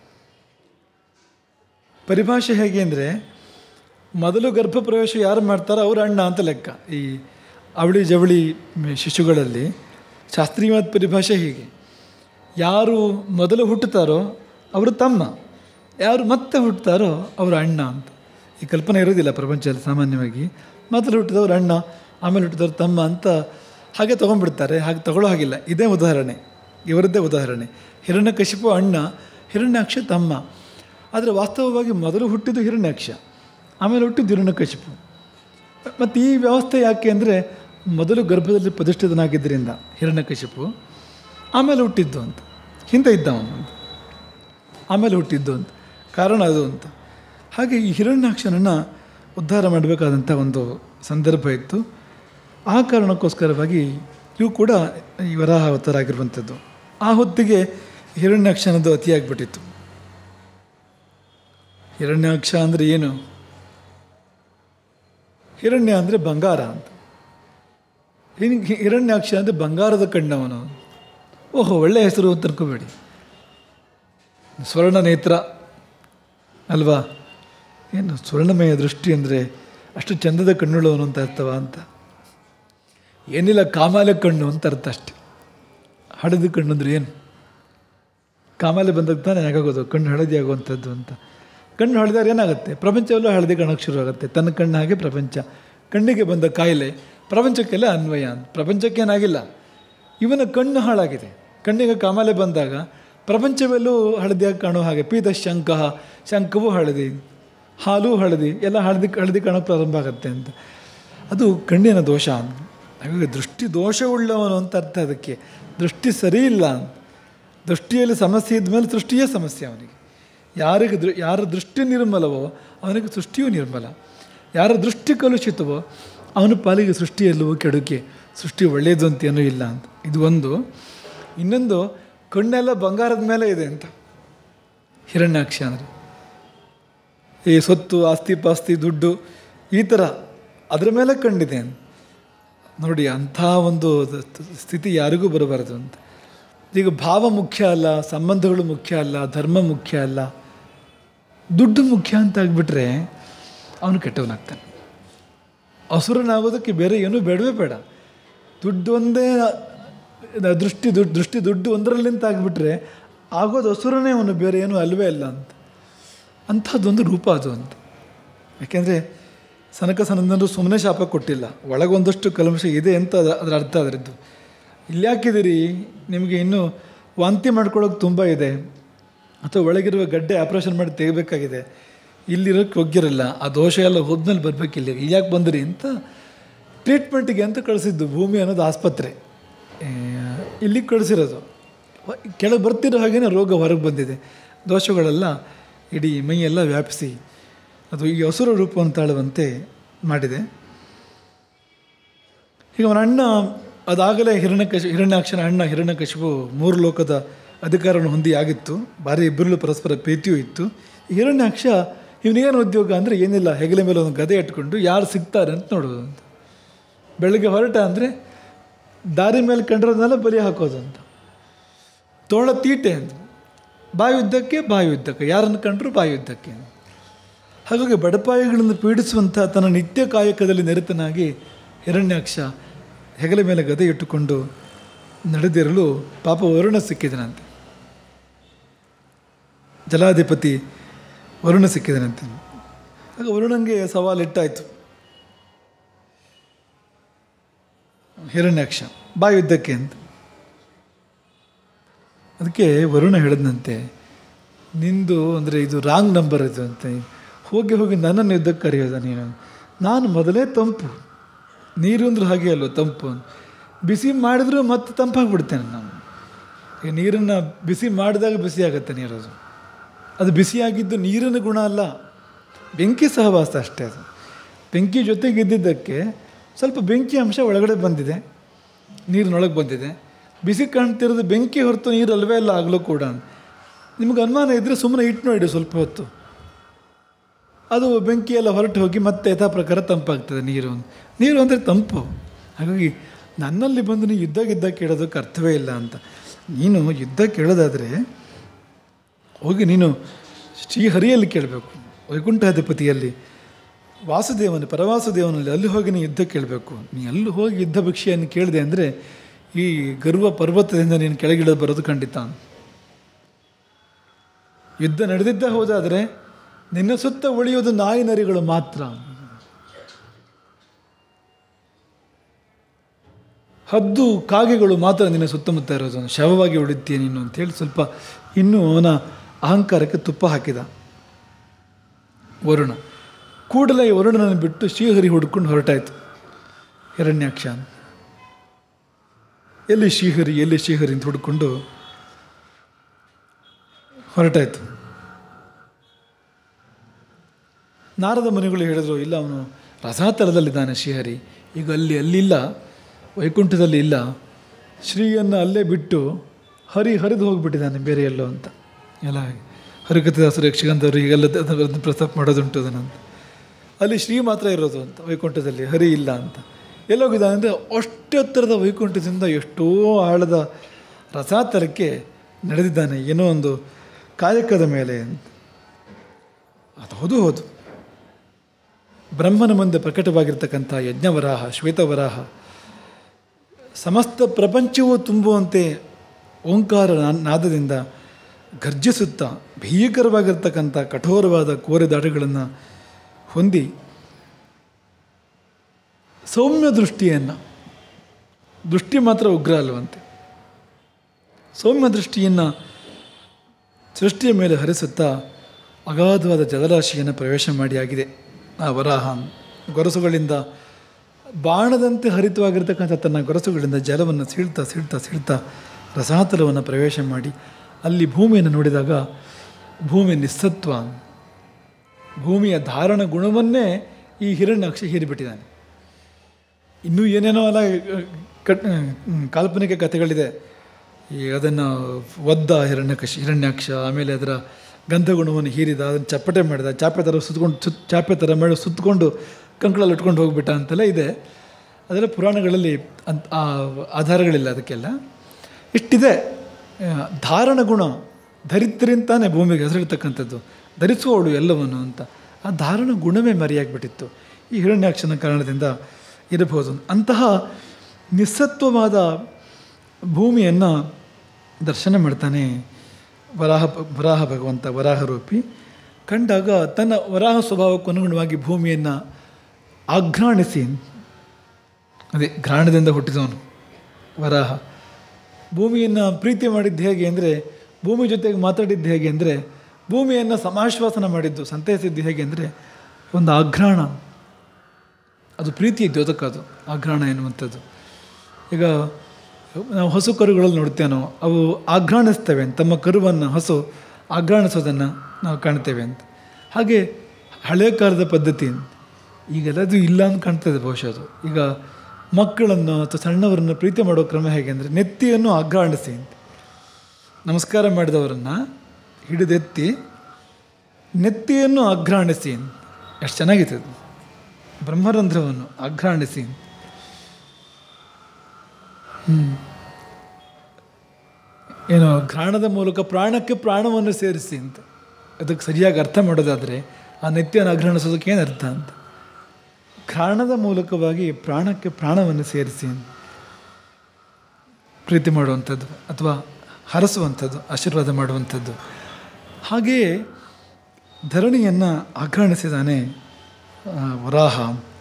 ಪರಿಭಾಷೆ ಹೇಗೆ ಅಂದರೆ ಮೊದಲು ಗರ್ಭ ಪ್ರವೇಶ ಯಾರು ಮಾಡ್ತಾರೋ ಅವರು ಅಣ್ಣ ಅಂತ ಲೆಕ್ಕ ಈ ಅವಳಿ ಜವಳಿ ಶಿಶುಗಳಲ್ಲಿ ಶಾಸ್ತ್ರೀಯವಾದ ಪರಿಭಾಷೆ ಹೀಗೆ ಯಾರು ಮೊದಲು ಹುಟ್ಟುತ್ತಾರೋ ಅವರು ತಮ್ಮ ಯಾರು ಮತ್ತೆ ಹುಟ್ಟುತ್ತಾರೋ ಅವರು ಅಣ್ಣ ಅಂತ ಈ ಕಲ್ಪನೆ ಇರೋದಿಲ್ಲ ಪ್ರಪಂಚದಲ್ಲಿ ಸಾಮಾನ್ಯವಾಗಿ ಮೊದಲು ಹುಟ್ಟಿದವರು ಅಣ್ಣ ಆಮೇಲೆ ಹುಟ್ಟಿದವರು ತಮ್ಮ ಅಂತ ಹಾಗೆ ತೊಗೊಂಡ್ಬಿಡ್ತಾರೆ ಹಾಗೆ ತಗೊಳ್ಳೋ ಹಾಗಿಲ್ಲ ಇದೇ ಉದಾಹರಣೆ ಇವರದ್ದೇ ಉದಾಹರಣೆ ಹಿರಣ್ಯಕಶಿಪು ಅಣ್ಣ ಹಿರಣ್ಯಾಕ್ಷ ತಮ್ಮ ಆದರೆ ವಾಸ್ತವವಾಗಿ ಮೊದಲು ಹುಟ್ಟಿದ್ದು ಹಿರಣ್ಯಾಕ್ಷ ಆಮೇಲೆ ಹುಟ್ಟಿದ್ದು ಹಿರಣ್ಯಕಶಿಪು ಮತ್ತು ಈ ವ್ಯವಸ್ಥೆ ಯಾಕೆ ಅಂದರೆ ಮೊದಲು ಗರ್ಭದಲ್ಲಿ ಪ್ರತಿಷ್ಠಿತನಾಗಿದ್ದರಿಂದ ಹಿರಣ್ಯಕಶಿಪು ಆಮೇಲೆ ಹುಟ್ಟಿದ್ದು ಅಂತ ಹಿಂದೆ ಇದ್ದವನು ಅಂತ ಆಮೇಲೆ ಹುಟ್ಟಿದ್ದು ಅಂತ ಕಾರಣ ಅದು ಅಂತ ಹಾಗೆ ಈ ಹಿರಣ್ಯಾಕ್ಷನನ್ನು ಉದ್ಧಾರ ಮಾಡಬೇಕಾದಂಥ ಒಂದು ಸಂದರ್ಭ ಇತ್ತು ಆ ಕಾರಣಕ್ಕೋಸ್ಕರವಾಗಿ ಇವು ಕೂಡ ಈ ವರಾಹ ಅವತಾರ ಆಗಿರುವಂಥದ್ದು ಆ ಹೊತ್ತಿಗೆ ಹಿರಣ್ಯಾಕ್ಷನದ್ದು ಅತಿಯಾಗಿಬಿಟ್ಟಿತ್ತು ಹಿರಣ್ಯಾಕ್ಷ ಅಂದರೆ ಏನು ಹಿರಣ್ಯ ಅಂದರೆ ಬಂಗಾರ ಅಂತ ಹಿನ್- ಹಿರಣ್ಯಾಕ್ಷ ಅಂದರೆ ಬಂಗಾರದ ಕಣ್ಣವನು ಓಹೋ ಒಳ್ಳೆಯ ಹೆಸರು ಅಂತ ಅನ್ಕೋಬೇಡಿ ಸ್ವರ್ಣ ನೇತ್ರ ಅಲ್ವಾ ಏನು ಸ್ವರ್ಣಮಯ ದೃಷ್ಟಿ ಅಂದರೆ ಅಷ್ಟು ಚಂದದ ಕಣ್ಣುಳ್ಳವನು ಅಂತ ಅರ್ಥವ ಅಂತ ಏನಿಲ್ಲ ಕಾಮಾಲೆ ಕಣ್ಣು ಅಂತ ಅರ್ಥ ಅಷ್ಟೆ ಹಳದಿ ಕಣ್ಣು ಅಂದರೆ ಏನು ಕಾಮಾಲೆ ಬಂದಾಗ ತಾನೇ ಆಗೋದು ಕಣ್ಣು ಹಳದಿ ಆಗುವಂಥದ್ದು ಅಂತ ಕಣ್ಣು ಹಳದಿಯಾಗ ಏನಾಗುತ್ತೆ ಪ್ರಪಂಚವೆಲ್ಲ ಹಳದಿ ಕಾಣೋಕ್ಕೆ ಶುರು ಆಗುತ್ತೆ ತನ್ನ ಕಣ್ಣು ಹಾಗೆ ಪ್ರಪಂಚ ಕಣ್ಣಿಗೆ ಬಂದ ಕಾಯಿಲೆ ಪ್ರಪಂಚಕ್ಕೆಲ್ಲ ಅನ್ವಯ ಅಂತ ಪ್ರಪಂಚಕ್ಕೇನಾಗಿಲ್ಲ ಇವನ ಕಣ್ಣು ಹಾಳಾಗಿದೆ ಕಣ್ಣಿಗೆ ಕಾಮಾಲೆ ಬಂದಾಗ ಪ್ರಪಂಚವೆಲ್ಲೂ ಹಳದಿಯಾಗಿ ಕಾಣೋ ಹಾಗೆ ಪೀತ ಶಂಕ ಶಂಕವೂ ಹಳದಿ ಹಾಲು ಹಳದಿ ಎಲ್ಲ ಹಳದಿ ಹಳದಿ ಕಾಣೋಕ್ಕೆ ಪ್ರಾರಂಭ ಆಗುತ್ತೆ ಅಂತ ಅದು ಕಣ್ಣಿನ ದೋಷ ಅಂತ ಹಾಗಾಗಿ ದೃಷ್ಟಿ ದೋಷವುಳ್ಳವನು ಅಂತ ಅರ್ಥ ಅದಕ್ಕೆ ದೃಷ್ಟಿ ಸರಿ ಇಲ್ಲ ಅಂತ ದೃಷ್ಟಿಯಲ್ಲಿ ಸಮಸ್ಯೆ ಇದ್ಮೇಲೆ ಸೃಷ್ಟಿಯೇ ಸಮಸ್ಯೆ ಅವನಿಗೆ ಯಾರಿಗೆ ದೃ ಯಾರ ದೃಷ್ಟಿ ನಿರ್ಮಲವೋ ಅವನಿಗೆ ಸೃಷ್ಟಿಯೂ ನಿರ್ಮಲ ಯಾರ ದೃಷ್ಟಿ ಕಲುಷಿತವೋ ಅವನ ಪಾಲಿಗೆ ಸೃಷ್ಟಿಯಲ್ಲವೂ ಕೆಡುಕೆ ಸೃಷ್ಟಿ ಒಳ್ಳೆಯದು ಅಂತ ಏನೂ ಇಲ್ಲ ಅಂತ ಇದು ಒಂದು ಇನ್ನೊಂದು ಕಣ್ಣೆಲ್ಲ ಬಂಗಾರದ ಮೇಲೆ ಇದೆ ಅಂತ ಹಿರಣ್ಯಾಕ್ಷ ಅಂದರೆ ಈ ಸೊತ್ತು ಆಸ್ತಿ ಪಾಸ್ತಿ ದುಡ್ಡು ಈ ಥರ ಅದರ ಮೇಲೆ ಕಣ್ಣಿದೆ ಅಂತ ನೋಡಿ ಅಂಥ ಒಂದು ಸ್ಥಿತಿ ಯಾರಿಗೂ ಬರಬಾರದು ಅಂತ ಈಗ ಭಾವ ಮುಖ್ಯ ಅಲ್ಲ ಸಂಬಂಧಗಳು ಮುಖ್ಯ ಅಲ್ಲ ಧರ್ಮ ಮುಖ್ಯ ಅಲ್ಲ ದುಡ್ಡು ಮುಖ್ಯ ಅಂತ ಆಗಿಬಿಟ್ರೆ ಅವನು ಕೆಟ್ಟವನಾಗ್ತಾನೆ ಹಸುರನಾಗೋದಕ್ಕೆ ಬೇರೆ ಏನೂ ಬೇಡವೇ ಬೇಡ ದುಡ್ಡು ಒಂದೇ ದೃಷ್ಟಿ ದುಡ್ಡು ದೃಷ್ಟಿ ದುಡ್ಡು ಒಂದರಲ್ಲಿಂತ ಆಗಿಬಿಟ್ರೆ ಆಗೋದು ಹಸುರನೇ ಅವನು ಬೇರೆ ಏನೂ ಅಲ್ವೇ ಇಲ್ಲ ಅಂತ ಅಂಥದ್ದೊಂದು ರೂಪ ಅದು ಅಂತ ಯಾಕೆಂದರೆ ಸನಕ ಸನಂದನರು ಸುಮ್ಮನೆ ಶಾಪ ಕೊಟ್ಟಿಲ್ಲ ಒಳಗೊಂದಷ್ಟು ಕಲ್ಮಶ ಇದೆ ಅಂತ ಅದ- ಅದರ ಅರ್ಥ ಅದರದ್ದು ಇಲ್ಲಿ ಯಾಕಿದ್ದೀರಿ ನಿಮಗೆ ಇನ್ನೂ ವಾಂತಿ ಮಾಡ್ಕೊಳ್ಳೋಕೆ ತುಂಬ ಇದೆ ಅಥವಾ ಒಳಗಿರುವ ಗಡ್ಡೆ ಆಪ್ರೇಷನ್ ಮಾಡಿ ತೆಗಿಬೇಕಾಗಿದೆ ಇಲ್ಲಿರೋಕ್ಕೆ ಹೋಗಿರಲ್ಲ ಆ ದೋಷ ಎಲ್ಲ ಹೋದ್ಮೇಲೆ ಬರಬೇಕಿಲ್ಲ ಇಲ್ಲಿ ಯಾಕೆ ಬಂದ್ರಿ ಅಂತ ಟ್ರೀಟ್ಮೆಂಟಿಗೆ ಅಂತ ಕಳಿಸಿದ್ದು ಭೂಮಿ ಅನ್ನೋದು ಆಸ್ಪತ್ರೆ ಆ, ಇಲ್ಲಿಗೆ ಕಳಿಸಿರೋದು ವ- ಕೆಳಗೆ ಬರ್ತಿರೋ ಹಾಗೇನೆ ರೋಗ ಹೊರಗೆ ಬಂದಿದೆ ದೋಷಗಳೆಲ್ಲ ಇಡೀ ಮೈಯೆಲ್ಲ ವ್ಯಾಪಿಸಿ ಅದು ಈ ಹಸುರ ರೂಪವನ್ನು ತಾಳುವಂತೆ ಮಾಡಿದೆ ಈಗ ಅವನ ಅಣ್ಣ ಅದಾಗಲೇ ಹಿರಣ್ಯಕಶಿ ಹಿರಣ್ಯಾಕ್ಷನ ಅಣ್ಣ ಹಿರಣ್ಯಕಶಿಪು ಮೂರು ಲೋಕದ ಅಧಿಕಾರವನ್ನು ಹೊಂದಿ ಆಗಿತ್ತು ಭಾರಿ ಇಬ್ಬರಲ್ಲೂ ಪರಸ್ಪರ ಪ್ರೀತಿಯೂ ಇತ್ತು ಈ ಹಿರಣ್ಯಾಕ್ಷ ಇವನಿಗೇನು ಉದ್ಯೋಗ ಅಂದರೆ ಏನಿಲ್ಲ ಹೆಗಲ ಮೇಲೆ ಒಂದು ಗದೆ ಇಟ್ಕೊಂಡು ಯಾರು ಸಿಗ್ತಾರೆ ಅಂತ ನೋಡೋದು ಅಂತ ಬೆಳಗ್ಗೆ ಹೊರಟ ಅಂದರೆ ದಾರಿ ಮೇಲೆ ಕಂಡಿರೋದನ್ನೆಲ್ಲ ಬಲಿ ಹಾಕೋದು ಅಂತ ತೋಳ ತೀಟೆ ಅಂತ ಬಾಯುದ್ದಕ್ಕೆ ಬಾಯುದ್ದಕ್ಕೆ ಯಾರನ್ನು ಕಂಡರೂ ಬಾಯುದ್ದಕ್ಕೆ ಹಾಗಾಗಿ ಬಡಪಾಯಿಗಳನ್ನು ಪೀಡಿಸುವಂಥ ತನ್ನ ನಿತ್ಯ ಕಾಯಕದಲ್ಲಿ ನಿರತನಾಗಿ ಹಿರಣ್ಯಾಕ್ಷ ಹೆಗಲ ಮೇಲೆ ಗದೆ ಇಟ್ಟುಕೊಂಡು ನಡೆದಿರಲು ಪಾಪ ವರುಣ ಸಿಕ್ಕಿದನಂತೆ ಜಲಾಧಿಪತಿ ವರುಣ ಸಿಕ್ಕಿದನಂತೆ ಆಗ ವರುಣಂಗೆ ಸವಾಲಿಟ್ಟಾಯಿತು ಹಿರಣ್ಯಾಕ್ಷ ಬಾಯುದ್ದಕ್ಕೆ ಅಂತ ಅದಕ್ಕೆ ವರುಣ ಹೇಳಿದಂತೆ ನಿಂದು ಅಂದರೆ ಇದು ರಾಂಗ್ ನಂಬರ್ ಇದು ಅಂತ ಹೋಗಿ ಹೋಗಿ ನನ್ನನ್ನು ಯುದ್ಧಕ್ಕೆ ಕರೆಯೋದ ನೀನು ನಾನು ಮೊದಲೇ ತಂಪು ನೀರು ಅಂದ್ರೆ ಹಾಗೆ ಅಲ್ವ ತಂಪು ಬಿಸಿ ಮಾಡಿದ್ರೂ ಮತ್ತೆ ತಂಪಾಗಿಬಿಡ್ತೇನೆ ನಾನು ಈಗ ನೀರನ್ನು ಬಿಸಿ ಮಾಡಿದಾಗ ಬಿಸಿ ಆಗುತ್ತೆ ನೀರು ಅದು ಅದು ಬಿಸಿಯಾಗಿದ್ದು ನೀರಿನ ಗುಣ ಅಲ್ಲ ಬೆಂಕಿ ಸಹವಾಸ ಅಷ್ಟೇ ಅದು ಬೆಂಕಿ ಜೊತೆಗೆ ಇದ್ದಿದ್ದಕ್ಕೆ ಸ್ವಲ್ಪ ಬೆಂಕಿ ಅಂಶ ಒಳಗಡೆ ಬಂದಿದೆ ನೀರಿನೊಳಗೆ ಬಂದಿದೆ ಬಿಸಿ ಕಾಣ್ತಿರೋದು ಬೆಂಕಿ ಹೊರತು ನೀರು ಅಲ್ವೇ ಅಲ್ಲ ಆಗಲೂ ಕೂಡ ನಿಮ್ಗೆ ಅನುಮಾನ ಇದ್ದರೆ ಸುಮ್ಮನೆ ಇಟ್ಟು ನೋಡಿ ಸ್ವಲ್ಪ ಹೊತ್ತು ಅದು ಬೆಂಕಿ ಎಲ್ಲ ಹೊರಟು ಹೋಗಿ ಮತ್ತೆ ಯಥಾ ಪ್ರಕಾರ ತಂಪಾಗ್ತದೆ ನೀರು ನೀರು ಅಂದರೆ ತಂಪು ಹಾಗಾಗಿ ನನ್ನಲ್ಲಿ ಬಂದು ನೀನು ಯುದ್ಧ ಗಿದ್ದ ಕೇಳೋದಕ್ಕೆ ಅರ್ಥವೇ ಇಲ್ಲ ಅಂತ ನೀನು ಯುದ್ಧ ಕೇಳೋದಾದರೆ ಹೋಗಿ ನೀನು ಶ್ರೀಹರಿಯಲ್ಲಿ ಕೇಳಬೇಕು ವೈಕುಂಠಾಧಿಪತಿಯಲ್ಲಿ ವಾಸುದೇವನ ಪರವಾಸುದೇವನಲ್ಲಿ ಅಲ್ಲಿ ಹೋಗಿ ನೀನು ಯುದ್ಧ ಕೇಳಬೇಕು ನೀ ಅಲ್ಲಿ ಹೋಗಿ ಯುದ್ಧ ಭಿಕ್ಷೆಯನ್ನು ಕೇಳಿದೆ ಅಂದರೆ ಈ ಗರ್ವ ಪರ್ವತದಿಂದ ನೀನು ಕೆಳಗಿಳಿದು ಬರೋದು ಖಂಡಿತ ಯುದ್ಧ ನಡೆದಿದ್ದ ಹೋದಾದರೆ ನಿನ್ನ ಸುತ್ತ ಉಳಿಯೋದು ನಾಯಿ ನರಿಗಳು ಮಾತ್ರ ಹದ್ದು ಕಾಗೆಗಳು ಮಾತ್ರ ನಿನ್ನ ಸುತ್ತಮುತ್ತ ಇರೋದು ಶವವಾಗಿ ಉಳಿತೀಯ ನೀನು ಅಂತೇಳಿ ಸ್ವಲ್ಪ ಇನ್ನೂ ಅವನ ಅಹಂಕಾರಕ್ಕೆ ತುಪ್ಪ ಹಾಕಿದ ವರುಣ ಕೂಡಲೇ ಈ ವರುಣನನ್ನು ಬಿಟ್ಟು ಶ್ರೀಹರಿ ಹುಡ್ಕೊಂಡು ಹೊರಟಾಯ್ತು ಹಿರಣ್ಯಾಕ್ಷ ಎಲ್ಲಿ ಶ್ರೀಹರಿ ಎಲ್ಲಿ ಶ್ರೀಹರಿ ಅಂತ ಹುಡ್ಕೊಂಡು ಹೊರಟಾಯ್ತು ನಾರದ ಮನೆಗಳು ಹೇಳಿದ್ರು ಇಲ್ಲ ಅವನು ರಸಾತಲದಲ್ಲಿದ್ದಾನೆ ಶ್ರೀಹರಿ ಈಗ ಅಲ್ಲಿ ಅಲ್ಲಿಲ್ಲ ವೈಕುಂಠದಲ್ಲಿ ಇಲ್ಲ ಶ್ರೀಯನ್ನು ಅಲ್ಲೇ ಬಿಟ್ಟು ಹರಿ ಹರಿದು ಹೋಗಿಬಿಟ್ಟಿದ್ದಾನೆ ಬೇರೆ ಎಲ್ಲೋ ಅಂತ ಎಲ್ಲ ಹಾಗೆ ಹರಿಕಥದಾಸರು ಯಕ್ಷಗಂಧವರು ಹೀಗೆಲ್ಲ ಅದನ್ನು ಪ್ರಸ್ತಾಪ ಮಾಡೋದುಂಟು ಅದನ್ನಂತ ಅಲ್ಲಿ ಶ್ರೀ ಮಾತ್ರ ಇರೋದು ಅಂತ ವೈಕುಂಠದಲ್ಲಿ ಹರಿ ಇಲ್ಲ ಅಂತ ಎಲ್ಲೋಗಿದ್ದಾನೆ ಅಂದರೆ ಅಷ್ಟು ಎತ್ತರದ ವೈಕುಂಠದಿಂದ ಎಷ್ಟೋ ಆಳದ ರಸಾತಲಕ್ಕೆ ನಡೆದಿದ್ದಾನೆ ಏನೋ ಒಂದು ಕಾಯಕದ ಮೇಲೆ ಅದು ಹೌದು ಹೌದು ಬ್ರಹ್ಮನ ಮುಂದೆ ಪ್ರಕಟವಾಗಿರ್ತಕ್ಕಂಥ ಯಜ್ಞವರಾಹ ಶ್ವೇತವರಾಹ ಸಮಸ್ತ ಪ್ರಪಂಚವೂ ತುಂಬುವಂತೆ ಓಂಕಾರ ನಾ- ನಾದದಿಂದ ಗರ್ಜಿಸುತ್ತಾ ಭೀಕರವಾಗಿರ್ತಕ್ಕಂಥ ಕಠೋರವಾದ ಕೋರೆದಾಟಗಳನ್ನು ಹೊಂದಿ ಸೌಮ್ಯ ದೃಷ್ಟಿಯನ್ನು ದೃಷ್ಟಿ ಮಾತ್ರ ಉಗ್ರ ಅಲ್ವಂತೆ ಸೌಮ್ಯ ದೃಷ್ಟಿಯನ್ನು ಸೃಷ್ಟಿಯ ಮೇಲೆ ಹರಿಸುತ್ತಾ ಅಗಾಧವಾದ ಜಲರಾಶಿಯನ್ನು ಪ್ರವೇಶ ಮಾಡಿ ಆಗಿದೆ ಆ ವರಾಹ ಗೊರಸುಗಳಿಂದ ಬಾಣದಂತೆ ಹರಿತವಾಗಿರ್ತಕ್ಕಂಥ ತನ್ನ ಗೊರಸುಗಳಿಂದ ಜಲವನ್ನು ಸೀಳ್ತಾ ಸೀಳ್ತಾ ಸೀಳ್ತಾ ರಸಾತಲವನ್ನು ಪ್ರವೇಶ ಮಾಡಿ ಅಲ್ಲಿ ಭೂಮಿಯನ್ನು ನೋಡಿದಾಗ ಭೂಮಿ ನಿಸ್ಸತ್ವ ಭೂಮಿಯ ಧಾರಣ ಗುಣವನ್ನೇ ಈ ಹಿರಣ್ಯಾಕ್ಷ ಹೀರಿಬಿಟ್ಟಿದ್ದಾನೆ ಇನ್ನೂ ಏನೇನೋ ಎಲ್ಲ ಕಟ್ ಕಾಲ್ಪನಿಕ ಕಥೆಗಳಿದೆ ಈ ಅದನ್ನು ಒದ್ದ ಹಿರಣ್ಯಕಶಿ ಹಿರಣ್ಯಾಕ್ಷ ಆಮೇಲೆ ಅದರ ಗಂಧಗುಣವನ್ನು ಹೀರಿದ ಅದನ್ನು ಚಪ್ಪಟೆ ಮಾಡಿದ ಚಾಪೆ ಥರ ಸುತ್ಕೊಂಡು ಸುತ್ ಚಾಪೆ ಥರ ಮಾಡಿ ಸುತ್ತಕೊಂಡು ಕಂಕಳಲ್ಲಿ ಇಟ್ಕೊಂಡು ಹೋಗ್ಬಿಟ್ಟ ಅಂತೆಲ್ಲ ಇದೆ ಅದೆಲ್ಲ ಪುರಾಣಗಳಲ್ಲಿ ಅಂತ ಆ ಆಧಾರಗಳಿಲ್ಲ ಅದಕ್ಕೆಲ್ಲ ಇಷ್ಟಿದೆ ಆ, ಧಾರಣ ಗುಣ ಧರಿತ್ರಿ ಅಂತಾನೆ ಭೂಮಿಗೆ ಹೆಸರಿರ್ತಕ್ಕಂಥದ್ದು ಧರಿಸುವವಳು ಎಲ್ಲವನ್ನು ಅಂತ ಆ ಧಾರಣ ಗುಣವೇ ಮರೆಯಾಗಿಬಿಟ್ಟಿತ್ತು ಈ ಹಿರಣ್ಯಾಕ್ಷನ ಕಾರಣದಿಂದ ಇರಬಹುದು ಅಂತಹ ನಿಸ್ಸತ್ವವಾದ ಭೂಮಿಯನ್ನು ದರ್ಶನ ಮಾಡ್ತಾನೆ ವರಾಹ ವರಾಹ ಭಗವಂತ ವರಾಹ ರೂಪಿ ಕಂಡಾಗ ತನ್ನ ವರಾಹ ಸ್ವಭಾವಕ್ಕೆ ಅನುಗುಣವಾಗಿ ಭೂಮಿಯನ್ನು ಆಘ್ರಾಣಿಸಿ ಅದೇ ಘ್ರಾಣದಿಂದ ಹುಟ್ಟಿದವನು ವರಾಹ ಭೂಮಿಯನ್ನು ಪ್ರೀತಿ ಮಾಡಿದ್ದು ಹೇಗೆ ಅಂದರೆ ಭೂಮಿ ಜೊತೆಗೆ ಮಾತಾಡಿದ್ದು ಹೇಗೆ ಅಂದರೆ ಭೂಮಿಯನ್ನು ಸಮಾಶ್ವಾಸನ ಮಾಡಿದ್ದು ಸಂತೈಸಿದ್ದು ಹೇಗೆ ಅಂದರೆ ಒಂದು ಆಘ್ರಾಣ ಅದು ಪ್ರೀತಿಯ ದ್ಯೋತಕ ಅದು ಆಘ್ರಾಣ ಎನ್ನುವಂಥದ್ದು ಈಗ ನಾವು ಹಸು ಕರುಗಳಲ್ಲಿ ನೋಡ್ತೇವೆ ನಾವು ಅವು ಆಘ್ರಾಣಿಸ್ತವೆ ಅಂತ ತಮ್ಮ ಕರುವನ್ನು ಹಸು ಆಘ್ರಾಣಿಸೋದನ್ನು ನಾವು ಕಾಣ್ತೇವೆ ಅಂತ ಹಾಗೆ ಹಳೆಯ ಕಾಲದ ಪದ್ಧತಿ ಈಗೆಲ್ಲದು ಇಲ್ಲ ಅಂತ ಕಾಣ್ತದೆ ಬಹುಶಃ ಅದು ಈಗ ಮಕ್ಕಳನ್ನು ಅಥವಾ ಸಣ್ಣವರನ್ನು ಪ್ರೀತಿ ಮಾಡೋ ಕ್ರಮ ಹೇಗೆ ಅಂದರೆ ನೆತ್ತಿಯನ್ನು ಆಘ್ರಾಣಿಸಿ ಅಂತ ನಮಸ್ಕಾರ ಮಾಡಿದವರನ್ನು ಹಿಡಿದೆತ್ತಿ ನೆತ್ತಿಯನ್ನು ಅಘ್ರಾಣಿಸಿ ಅಂತ ಎಷ್ಟು ಚೆನ್ನಾಗಿದೆ ಅದು ಬ್ರಹ್ಮರಂಧ್ರವನ್ನು ಅಘ್ರಾಣಿಸಿ ಹ್ಮ್. ಏನು ಘ್ರಾಣದ ಮೂಲಕ ಪ್ರಾಣಕ್ಕೆ ಪ್ರಾಣವನ್ನು ಸೇರಿಸಿ ಅಂತ ಅದಕ್ಕೆ ಸರಿಯಾಗಿ ಅರ್ಥ ಮಾಡೋದಾದರೆ ಆ ನೆತ್ತಿಯನ್ನು ಅಘ್ರಾಣಿಸೋದಕ್ಕೆ ಏನು ಅರ್ಥ ಅಂತ ಘ್ರಾಣದ ಮೂಲಕವಾಗಿ ಪ್ರಾಣಕ್ಕೆ ಪ್ರಾಣವನ್ನು ಸೇರಿಸಿ ಪ್ರೀತಿ ಮಾಡುವಂಥದ್ದು ಅಥವಾ ಹರಸುವಂಥದ್ದು ಆಶೀರ್ವಾದ ಮಾಡುವಂಥದ್ದು ಹಾಗೆಯೇ ಧರಣಿಯನ್ನು ಆಘ್ರಾಣಿಸಿದಾನೆ ಆ, ವರಾಹ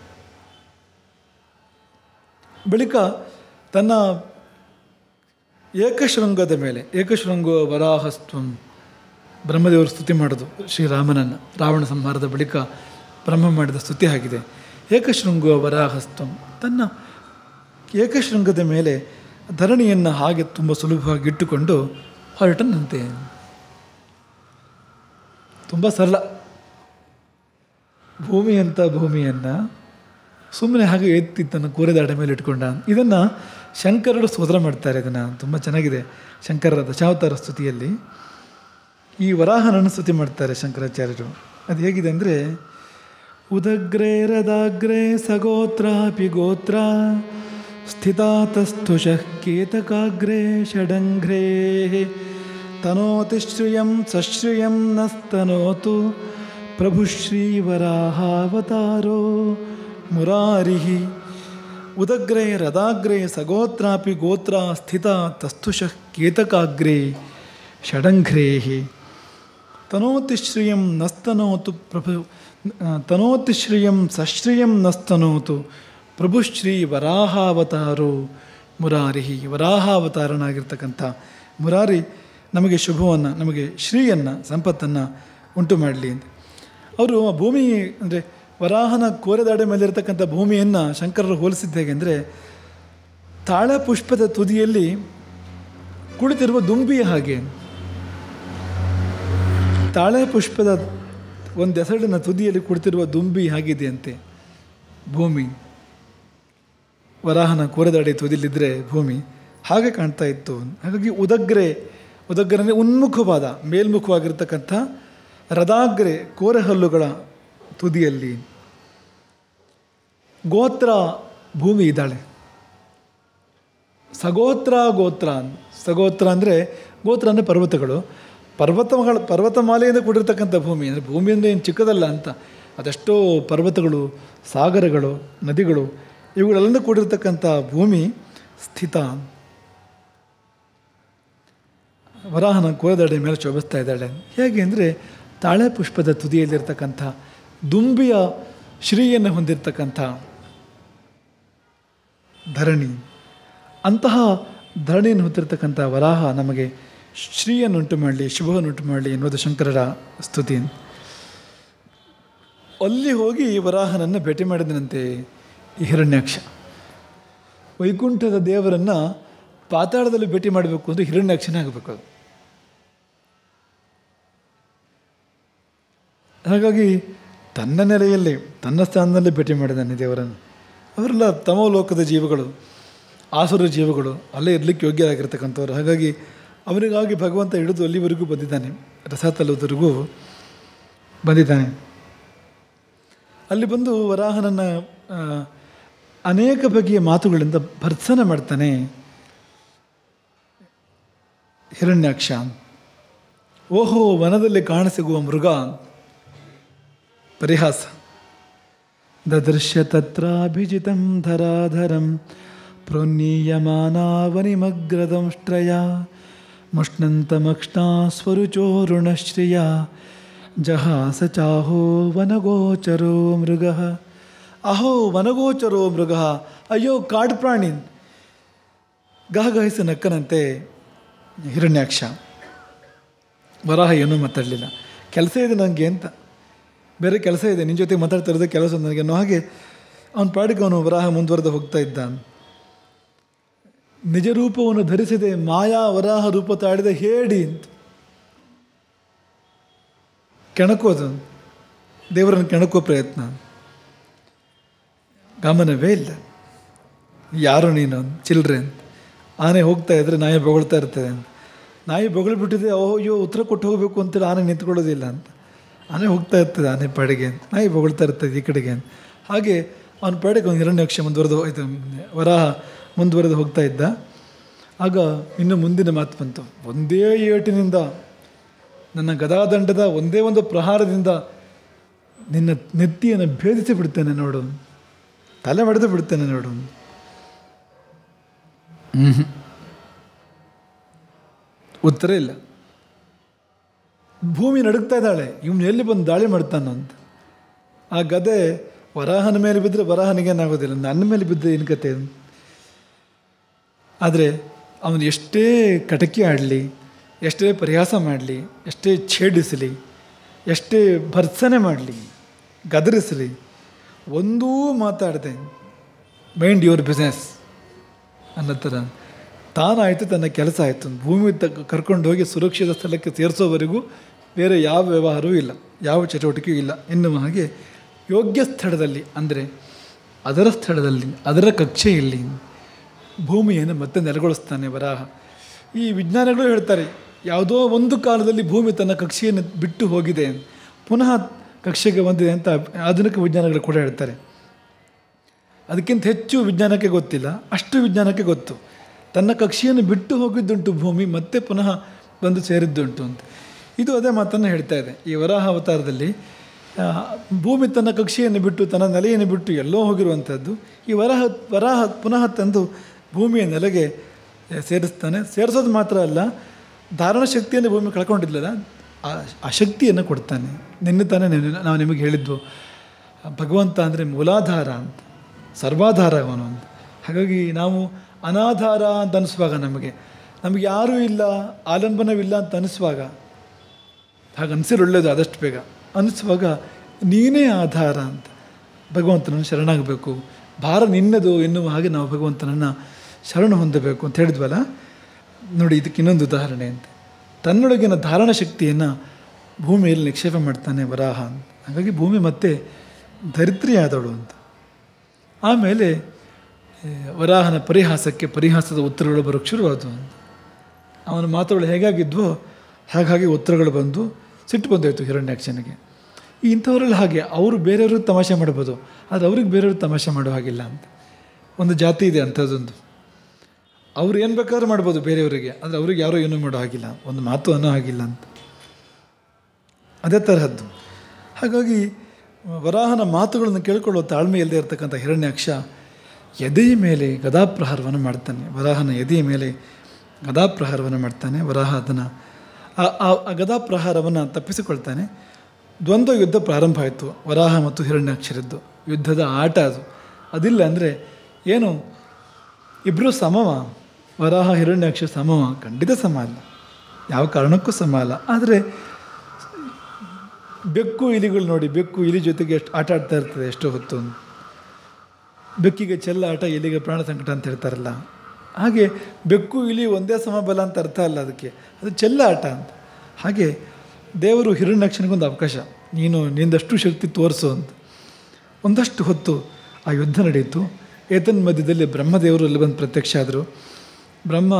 ಬಳಿಕ ತನ್ನ ಏಕಶೃಂಗದ ಮೇಲೆ ಏಕಶೃಂಗೋ ವರಾಹಸ್ತ್ವಂ ಬ್ರಹ್ಮದೇವರು ಸ್ತುತಿ ಮಾಡೋದು ಶ್ರೀರಾಮನನ್ನು ರಾವಣ ಸಂಹಾರದ ಬಳಿಕ ಬ್ರಹ್ಮ ಮಾಡಿದ ಸ್ತುತಿ ಆಗಿದೆ ಏಕಶೃಂಗೋ ವರಾಹಸ್ತಂ ತನ್ನ ಏಕಶೃಂಗದ ಮೇಲೆ ಧರಣಿಯನ್ನು ಹಾಗೆ ತುಂಬ ಸುಲಭವಾಗಿ ಇಟ್ಟುಕೊಂಡು ಹೊರಟನಂತೆ ತುಂಬ ಸರಳ ಭೂಮಿ ಅಂತ ಭೂಮಿಯನ್ನು ಸುಮ್ಮನೆ ಹಾಗೆ ಎತ್ತಿ ತನ್ನ ಕೂರೆದಾಡ ಮೇಲೆ ಇಟ್ಕೊಂಡ ಇದನ್ನು ಶಂಕರರು ಸ್ತೋತ್ರ ಮಾಡ್ತಾರೆ ಇದನ್ನು ತುಂಬ ಚೆನ್ನಾಗಿದೆ ಶಂಕರರ ದಶಾವತಾರ ಸ್ತುತಿಯಲ್ಲಿ ಈ ವರಾಹನನ್ನು ಸ್ತುತಿ ಮಾಡ್ತಾರೆ ಶಂಕರಾಚಾರ್ಯರು ಅದು ಹೇಗಿದೆ ಅಂದರೆ ಉದಗ್ರೇ ರದಾಗ್ರೇ ಸಗೋತ್ರಾಪಿ ಗೋತ್ರ ಸ್ಥಿತಾತಸ್ತುಷಃ ಕೇತಕಾಗ್ರೇ ಷಡಂಘ್ರೇ ತನೋತಿ ಶ್ರಿಯಂ ಸಶ್ರಿಯಂ ನಸ್ತನೋತು ಪ್ರಭುಶ್ರೀವರಾಹಾವತಾರೋ ಮುರಾರಿಃ ಉದಗ್ರೇ ರದಾಗ್ರೇ ಸಗೋತ್ರಾಪಿ ಗೋತ್ರ ಸ್ಥಿತ ತಸ್ತುಷಃ ಕೇತಕಾಗ್ರೇ ಷಡಂಘ್ರೇ ತನೋತಿ ಶ್ರಿಯಂ ನಸ್ತನೋತು ಪ್ರಭು ತನೋತಿ ಶ್ರಿಯಂ ಸಶ್ರಿಯಂ ನಸ್ತನೋತು ಪ್ರಭುಶ್ರೀ ವರಾಹಾವತಾರೋ ಮುರಾರಿ ವರಾಹಾವತಾರನಾಗಿರ್ತಕ್ಕಂಥ ಮುರಾರಿ ನಮಗೆ ಶುಭವನ್ನು ನಮಗೆ ಶ್ರೀಯನ್ನು ಸಂಪತ್ತನ್ನು ಉಂಟು ಮಾಡಲಿ ಅಂತ ಅವರು ಆ ಭೂಮಿ ಅಂದರೆ ವರಾಹನ ಕೋರೆದಾಡೆ ಮೇಲಿರ್ತಕ್ಕಂಥ ಭೂಮಿಯನ್ನು ಶಂಕರರು ಹೋಲಿಸಿದ್ದು ಹೇಗೆ ಅಂದರೆ ತಾಳ ಪುಷ್ಪದ ತುದಿಯಲ್ಲಿ ಕುಳಿತಿರುವ ದುಂಬಿಯ ಹಾಗೆ ತಾಳೆ ಪುಷ್ಪದ ಒಂದು ಹೆಸರಿನ ತುದಿಯಲ್ಲಿ ಕುಳಿತಿರುವ ದುಂಬಿ ಹಾಗಿದೆಯಂತೆ ಭೂಮಿ ವರಾಹನ ಕೋರೆದಾಡಿ ತುದಿಲಿದ್ದರೆ ಭೂಮಿ ಹಾಗೆ ಕಾಣ್ತಾ ಇತ್ತು ಹಾಗಾಗಿ ಉದಗ್ರೆ ಉದಗ್ರನೇ ಉನ್ಮುಖವಾದ ಮೇಲ್ಮುಖವಾಗಿರ್ತಕ್ಕಂಥ ರದಾಗ್ರೆ ಕೋರೆಹಲ್ಲುಗಳ ತುದಿಯಲ್ಲಿ ಗೋತ್ರ ಭೂಮಿ ಇದ್ದಾಳೆ ಸಗೋತ್ರ ಗೋತ್ರ ಸಗೋತ್ರ ಅಂದರೆ ಗೋತ್ರ ಅಂದರೆ ಪರ್ವತಗಳು ಪರ್ವತಗಳ ಪರ್ವತಮಾಲೆಯಿಂದ ಕೂಡಿರ್ತಕ್ಕಂಥ ಭೂಮಿ ಅಂದರೆ ಭೂಮಿ ಅಂದರೆ ಏನು ಚಿಕ್ಕದಲ್ಲ ಅಂತ ಅದೆಷ್ಟೋ ಪರ್ವತಗಳು ಸಾಗರಗಳು ನದಿಗಳು ಇವುಗಳೆಲ್ಲ ಕೂಡಿರ್ತಕ್ಕಂಥ ಭೂಮಿ ಸ್ಥಿತ ವರಾಹನ ಕೋರದಡೆ ಮೇಲೆ ಶೋಭಿಸ್ತಾ ಇದ್ದಾಳೆ ಹೇಗೆ ಅಂದರೆ ತಾಳೆ ಪುಷ್ಪದ ತುದಿಯಲ್ಲಿರ್ತಕ್ಕಂಥ ದುಂಬಿಯ ಶ್ರೀಯನ್ನು ಹೊಂದಿರತಕ್ಕಂಥ ಧರಣಿ ಅಂತಹ ಧರಣಿಯನ್ನು ಹೊಂದಿರತಕ್ಕಂಥ ವರಾಹ ನಮಗೆ ಶ್ರೀಯನ್ನುಂಟು ಮಾಡಲಿ ಶುಭವನ್ನುಂಟು ಮಾಡಲಿ ಎನ್ನುವುದು ಶಂಕರರ ಸ್ತುತಿ ಅಲ್ಲಿ ಹೋಗಿ ವರಾಹನನ್ನು ಭೇಟಿ ಮಾಡಿದನಂತೆ ಈ ಹಿರಣ್ಯಾಕ್ಷ ವೈಕುಂಠದ ದೇವರನ್ನು ಪಾತಾಳದಲ್ಲಿ ಭೇಟಿ ಮಾಡಬೇಕು ಅಂದರೆ ಹಿರಣ್ಯಾಕ್ಷನೇ ಆಗಬೇಕು ಅದು ಹಾಗಾಗಿ ತನ್ನ ನೆಲೆಯಲ್ಲಿ ತನ್ನ ಸ್ಥಾನದಲ್ಲಿ ಭೇಟಿ ಮಾಡಿದ್ದಾನೆ ದೇವರನ್ನು ಅವರೆಲ್ಲ ತಮೋ ಲೋಕದ ಜೀವಗಳು ಆಸುರ ಜೀವಗಳು ಅಲ್ಲೇ ಇರಲಿಕ್ಕೆ ಯೋಗ್ಯರಾಗಿರ್ತಕ್ಕಂಥವ್ರು ಹಾಗಾಗಿ ಅವರಿಗಾಗಿ ಭಗವಂತ ಹಿಡಿದು ಅಲ್ಲಿವರೆಗೂ ಬಂದಿದ್ದಾನೆ ರಸ ತಲ್ಲುವುದರೆಗೂ ಬಂದಿದ್ದಾನೆ ಅಲ್ಲಿ ಬಂದು ವರಾಹನನ್ನು ಆ, ಅನೇಕ ಬಗೆಯ ಮಾತುಗಳಿಂದ ಭರ್ತ್ಸನ ಮಾಡ್ತಾನೆ ಹಿರಣ್ಯಾಕ್ಷ ಓಹೋ ವನದಲ್ಲಿ ಕಾಣಸಿಗುವ ಮೃಗ ಪರಿಹಾಸ ದದೃಶ್ಯ ತತ್ರಾಭಿಜಿತಂ ಧರಾಧರಂ ಪ್ರೋನ್ನೀಯಮಾನಾವನಿಮಗ್ರದಂಷ್ಟ್ರಯ ಮುಷ್ಣಂತಮಕ್ಷ್ಣಾ ಸ್ವರುಚೋರುಣಶ್ರಿಯ ಜಹಾಸ ಚಾಹೋ ವನಗೋಚರೋ ಮೃಗ ಅಹೋ ವನಗೋಚರೋ ಮೃಗ ಅಯ್ಯೋ ಕಾಡು ಪ್ರಾಣಿ ಗಹಗಹಿಸಿ ನಕ್ಕನಂತೆ ಹಿರಣ್ಯಾಕ್ಷ ವರಾಹ ಏನೂ ಮಾತಾಡಲಿಲ್ಲ ಕೆಲಸ ಇದೆ ನನಗೆ ಅಂತ ಬೇರೆ ಕೆಲಸ ಇದೆ ನಿನ್ನ ಜೊತೆ ಮಾತಾಡ್ತಾ ಇರೋದೇ ಕೆಲಸ ನನಗೆ ಅನ್ನೋ ಹಾಗೆ ಅವನ ಪಾಡಿಗೆ ಅವನು ವರಾಹ ಮುಂದುವರೆದು ಹೋಗ್ತಾ ಇದ್ದ ನಿಜ ರೂಪವನ್ನು ಧರಿಸಿದೆ ಮಾಯಾ ವರಾಹ ರೂಪ ತಾಡಿದ ಹೇಳಿ ಅಂತ ಕೆಣಕೋದು ದೇವರನ್ನು ಕೆಣಕೋ ಪ್ರಯತ್ನ ಗಮನವೇ ಇಲ್ಲ ಯಾರು ನೀನು ಚಿಲ್ಡ್ರೆ ಅಂತ ಆನೆ ಹೋಗ್ತಾ ಇದ್ರೆ ನಾಯಿ ಬೊಗಳ್ತಾ ಇರ್ತದೆ ಅಂತ ನಾಯಿ ಬೊಗಳು ಬಿಟ್ಟಿದೆ ಓ ಅಯ್ಯೋ ಉತ್ತರ ಕೊಟ್ಟು ಹೋಗಬೇಕು ಅಂತೇಳಿ ಆನೆ ನಿಂತ್ಕೊಳ್ಳೋದಿಲ್ಲ ಅಂತ ಆನೆ ಹೋಗ್ತಾ ಇರ್ತದೆ ಆನೆ ಪಾಡಿಗೆ ಅಂತ ನಾಯಿ ಬೊಗಳ್ತಾ ಇರ್ತದೆ ಈ ಕಡೆಗೆ ಅಂತ ಹಾಗೆ ಅವನ ಪಾಡಿಗೆ ಒಂದು ಹಿರಣ್ಯಾಕ್ಷ ಮುಂದುವರೆದು ಇದು ವರಾಹ ಮುಂದುವರೆದು ಹೋಗ್ತಾ ಇದ್ದ ಆಗ ಇನ್ನು ಮುಂದಿನ ಮಾತು ಬಂತು ಒಂದೇ ಏಟಿನಿಂದ ನನ್ನ ಗದಾದಂಡದ ಒಂದೇ ಒಂದು ಪ್ರಹಾರದಿಂದ ನಿನ್ನ ನೆತ್ತಿಯನ್ನು ಭೇದಿಸಿ ಬಿಡ್ತೇನೆ ನೋಡು ತಲೆ ಹೊಡೆದು ಬಿಡ್ತೇನೆ ನೋಡು ಹ್ಮ್ ಉತ್ತರ ಇಲ್ಲ ಭೂಮಿ ನಡುಗ್ತಾ ಇದ್ದಾಳೆ ಇವನು ಎಲ್ಲಿ ಬಂದು ದಾಳಿ ಮಾಡ್ತಾನೋ ಅಂತ ಆ ಗದೆ ವರಾಹನ ಮೇಲೆ ಬಿದ್ದರೆ ವರಾಹನಿಗೇನಾಗೋದಿಲ್ಲ ನನ್ನ ಮೇಲೆ ಬಿದ್ದರೆ ಏನು ಕತೆ ಆದರೆ ಅವನು ಎಷ್ಟೇ ಕಟಕಿ ಆಡಲಿ ಎಷ್ಟೇ ಪರಿಹಾಸ ಮಾಡಲಿ ಎಷ್ಟೇ ಛೇಡಿಸಲಿ ಎಷ್ಟೇ ಭರ್ಸನೆ ಮಾಡಲಿ ಗದರಿಸಲಿ ಒಂದೂ ಮಾತಾಡದೆ ಮೈಂಡ್ ಯುವರ್ ಬಿಸ್ನೆಸ್ ಅನ್ನೋ ಥರ ತಾನಾಯಿತು ತನ್ನ ಕೆಲಸ ಆಯಿತು ಭೂಮಿ ತಕ್ಕ ಕರ್ಕೊಂಡು ಹೋಗಿ ಸುರಕ್ಷಿತ ಸ್ಥಳಕ್ಕೆ ಸೇರಿಸೋವರೆಗೂ ಬೇರೆ ಯಾವ ವ್ಯವಹಾರವೂ ಇಲ್ಲ ಯಾವ ಚಟುವಟಿಕೆಯೂ ಇಲ್ಲ ಎನ್ನುವ ಹಾಗೆ ಯೋಗ್ಯ ಸ್ಥಳದಲ್ಲಿ ಅಂದರೆ ಅದರ ಸ್ಥಳದಲ್ಲಿ ಅದರ ಕಕ್ಷೆಯಲ್ಲಿ ಭೂಮಿಯನ್ನು ಮತ್ತೆ ನೆಲೆಗೊಳಿಸ್ತಾನೆ ವರಾಹ ಈ ವಿಜ್ಞಾನಿಗಳು ಹೇಳ್ತಾರೆ ಯಾವುದೋ ಒಂದು ಕಾಲದಲ್ಲಿ ಭೂಮಿ ತನ್ನ ಕಕ್ಷೆಯನ್ನು ಬಿಟ್ಟು ಹೋಗಿದೆ ಪುನಃ ಕಕ್ಷೆಗೆ ಬಂದಿದೆ ಅಂತ ಆಧುನಿಕ ವಿಜ್ಞಾನಿಗಳು ಕೂಡ ಹೇಳ್ತಾರೆ ಅದಕ್ಕಿಂತ ಹೆಚ್ಚು ವಿಜ್ಞಾನಕ್ಕೆ ಗೊತ್ತಿಲ್ಲ ಅಷ್ಟು ವಿಜ್ಞಾನಕ್ಕೆ ಗೊತ್ತು ತನ್ನ ಕಕ್ಷೆಯನ್ನು ಬಿಟ್ಟು ಹೋಗಿದ್ದುಂಟು ಭೂಮಿ ಮತ್ತೆ ಪುನಃ ಬಂದು ಸೇರಿದ್ದುಂಟು ಅಂತ ಇದು ಅದೇ ಮಾತನ್ನು ಹೇಳ್ತಾ ಇದೆ ಈ ವರಾಹ ಅವತಾರದಲ್ಲಿ ಆ, ಭೂಮಿ ತನ್ನ ಕಕ್ಷೆಯನ್ನು ಬಿಟ್ಟು ತನ್ನ ನೆಲೆಯನ್ನು ಬಿಟ್ಟು ಎಲ್ಲೋ ಹೋಗಿರುವಂಥದ್ದು ಈ ವರಾಹ ವರಾಹ ಪುನಃ ತಂದು ಭೂಮಿಯ ನೆಲೆಗೆ ಸೇರಿಸ್ತಾನೆ ಸೇರಿಸೋದು ಮಾತ್ರ ಅಲ್ಲ ಧಾರಣ ಶಕ್ತಿಯನ್ನು ಭೂಮಿ ಕಳ್ಕೊಂಡಿದ್ಲಲ್ಲ ಆ ಆ ಶಕ್ತಿಯನ್ನು ಕೊಡ್ತಾನೆ ನಿನ್ನೆ ತಾನೇ ನೆನ್ನೆ ನಾವು ನಿಮಗೆ ಹೇಳಿದ್ವು ಭಗವಂತ ಅಂದರೆ ಮೂಲಾಧಾರ ಅಂತ ಸರ್ವಾಧಾರ ಅವನು ಅಂತ ಹಾಗಾಗಿ ನಾವು ಅನಾಧಾರ ಅಂತ ಅನಿಸುವಾಗ ನಮಗೆ ನಮಗೆ ಯಾರೂ ಇಲ್ಲ ಆಲಂಬನವಿಲ್ಲ ಅಂತ ಅನಿಸುವಾಗ ಹಾಗೆ ಅನಿಸಿದ್ರೆ ಒಳ್ಳೆಯದು ಆದಷ್ಟು ಬೇಗ ಅನಿಸುವಾಗ ನೀನೇ ಆಧಾರ ಅಂತ ಭಗವಂತನನ್ನು ಶರಣಾಗಬೇಕು ಭಾರ ನಿನ್ನದು ಎನ್ನುವ ಹಾಗೆ ನಾವು ಭಗವಂತನನ್ನು ಶರಣ ಹೊಂದಬೇಕು ಅಂತ ಹೇಳಿದ್ವಲ್ಲ ನೋಡಿ ಇದಕ್ಕೆ ಇನ್ನೊಂದು ಉದಾಹರಣೆ ಅಂತ ತನ್ನೊಳಗಿನ ಧಾರಣ ಶಕ್ತಿಯನ್ನು ಭೂಮಿಯಲ್ಲಿ ನಿಕ್ಷೇಪ ಮಾಡ್ತಾನೆ ವರಾಹ ಅಂತ ಹಾಗಾಗಿ ಭೂಮಿ ಮತ್ತೆ ಧರಿತ್ರಿ ಆದವಳು ಅಂತ ಆಮೇಲೆ ಏ, ವರಾಹನ ಪರಿಹಾಸಕ್ಕೆ ಪರಿಹಾಸದ ಉತ್ತರಗಳು ಬರೋಕ್ಕೆ ಶುರುವಾದವು ಅಂತ ಅವನ ಮಾತುಗಳು ಹೇಗಾಗಿದ್ವೋ ಹಾಗಾಗಿ ಉತ್ತರಗಳು ಬಂದು ಸಿಟ್ಟು ಬಂದೋಯ್ತು ಹಿರಣ್ಯಾಕ್ಷನಿಗೆ ಈ ಇಂಥವರಲ್ಲಿ ಹಾಗೆ ಅವರು ಬೇರೆಯವ್ರಿಗೆ ತಮಾಷೆ ಮಾಡ್ಬೋದು ಆದರೆ ಅವ್ರಿಗೆ ಬೇರೆಯವ್ರಿಗೆ ತಮಾಷೆ ಮಾಡೋ ಹಾಗಿಲ್ಲ ಅಂತ ಒಂದು ಜಾತಿ ಇದೆ ಅಂಥದ್ದೊಂದು ಅವ್ರು ಏನು ಬೇಕಾದ್ರೂ ಮಾಡ್ಬೋದು ಬೇರೆಯವರಿಗೆ ಆದರೆ ಅವ್ರಿಗೆ ಯಾರೋ ಏನೂ ಮಾಡೋ ಹಾಗಿಲ್ಲ ಒಂದು ಮಾತು ಅನ್ನೋ ಹಾಗಿಲ್ಲ ಅಂತ ಅದೇ ತರಹದ್ದು ಹಾಗಾಗಿ ವರಾಹನ ಮಾತುಗಳನ್ನು ಕೇಳಿಕೊಳ್ಳುವ ತಾಳ್ಮೆ ಇಲ್ಲದೆ ಇರತಕ್ಕಂಥ ಹಿರಣ್ಯಾಕ್ಷ ಎದೆಯ ಮೇಲೆ ಗದಾಪ್ರಹಾರವನ್ನು ಮಾಡ್ತಾನೆ ವರಾಹನ ಎದೆಯ ಮೇಲೆ ಗದಾಪ್ರಹಾರವನ್ನು ಮಾಡ್ತಾನೆ ವರಾಹ ಅದನ್ನು ಆ- ಆ ಆ ಗದಾಪ್ರಹಾರವನ್ನು ತಪ್ಪಿಸಿಕೊಳ್ತಾನೆ ದ್ವಂದ್ವ ಯುದ್ಧ ಪ್ರಾರಂಭ ಆಯಿತು ವರಾಹ ಮತ್ತು ಹಿರಣ್ಯಾಕ್ಷರದ್ದು ಯುದ್ಧದ ಆಟ ಅದು ಅದಿಲ್ಲ ಅಂದರೆ ಏನು ಇಬ್ಬರು ಸಮವ ವರಾಹ ಹಿರಣ್ಯಾಕ್ಷ ಸಮವ ಖಂಡಿತ ಸಮ ಅಲ್ಲ ಯಾವ ಕಾರಣಕ್ಕೂ ಸಮ ಅಲ್ಲ ಆದರೆ ಬೆಕ್ಕು ಇಲಿಗಳು ನೋಡಿ ಬೆಕ್ಕು ಇಲಿ ಜೊತೆಗೆ ಎಷ್ಟು ಆಟ ಆಡ್ತಾ ಇರ್ತದೆ ಎಷ್ಟೋ ಹೊತ್ತು ಬೆಕ್ಕಿಗೆ ಚೆಲ್ಲಾಟ ಇಲಿಗೆ ಪ್ರಾಣ ಸಂಕಟ ಅಂತ ಹೇಳ್ತಾರಲ್ಲ ಹಾಗೆ ಬೆಕ್ಕು ಇಲಿ ಒಂದೇ ಸಮಬಲ ಅಂತ ಅರ್ಥ ಅಲ್ಲ ಅದಕ್ಕೆ ಅದು ಚೆಲ್ಲಾಟ ಅಂತ ಹಾಗೆ ದೇವರು ಹಿರಣ್ಯಾಕ್ಷನಿಗೊಂದು ಅವಕಾಶ ನೀನು ನಿಂದಷ್ಟು ಶಕ್ತಿ ತೋರಿಸು ಅಂತ ಒಂದಷ್ಟು ಹೊತ್ತು ಆ ಯುದ್ಧ ನಡೆಯಿತು ಏತನ್ ಮಧ್ಯದಲ್ಲಿ ಬ್ರಹ್ಮದೇವರು ಅಲ್ಲಿ ಬಂದು ಪ್ರತ್ಯಕ್ಷ ಆದರು ಬ್ರಹ್ಮ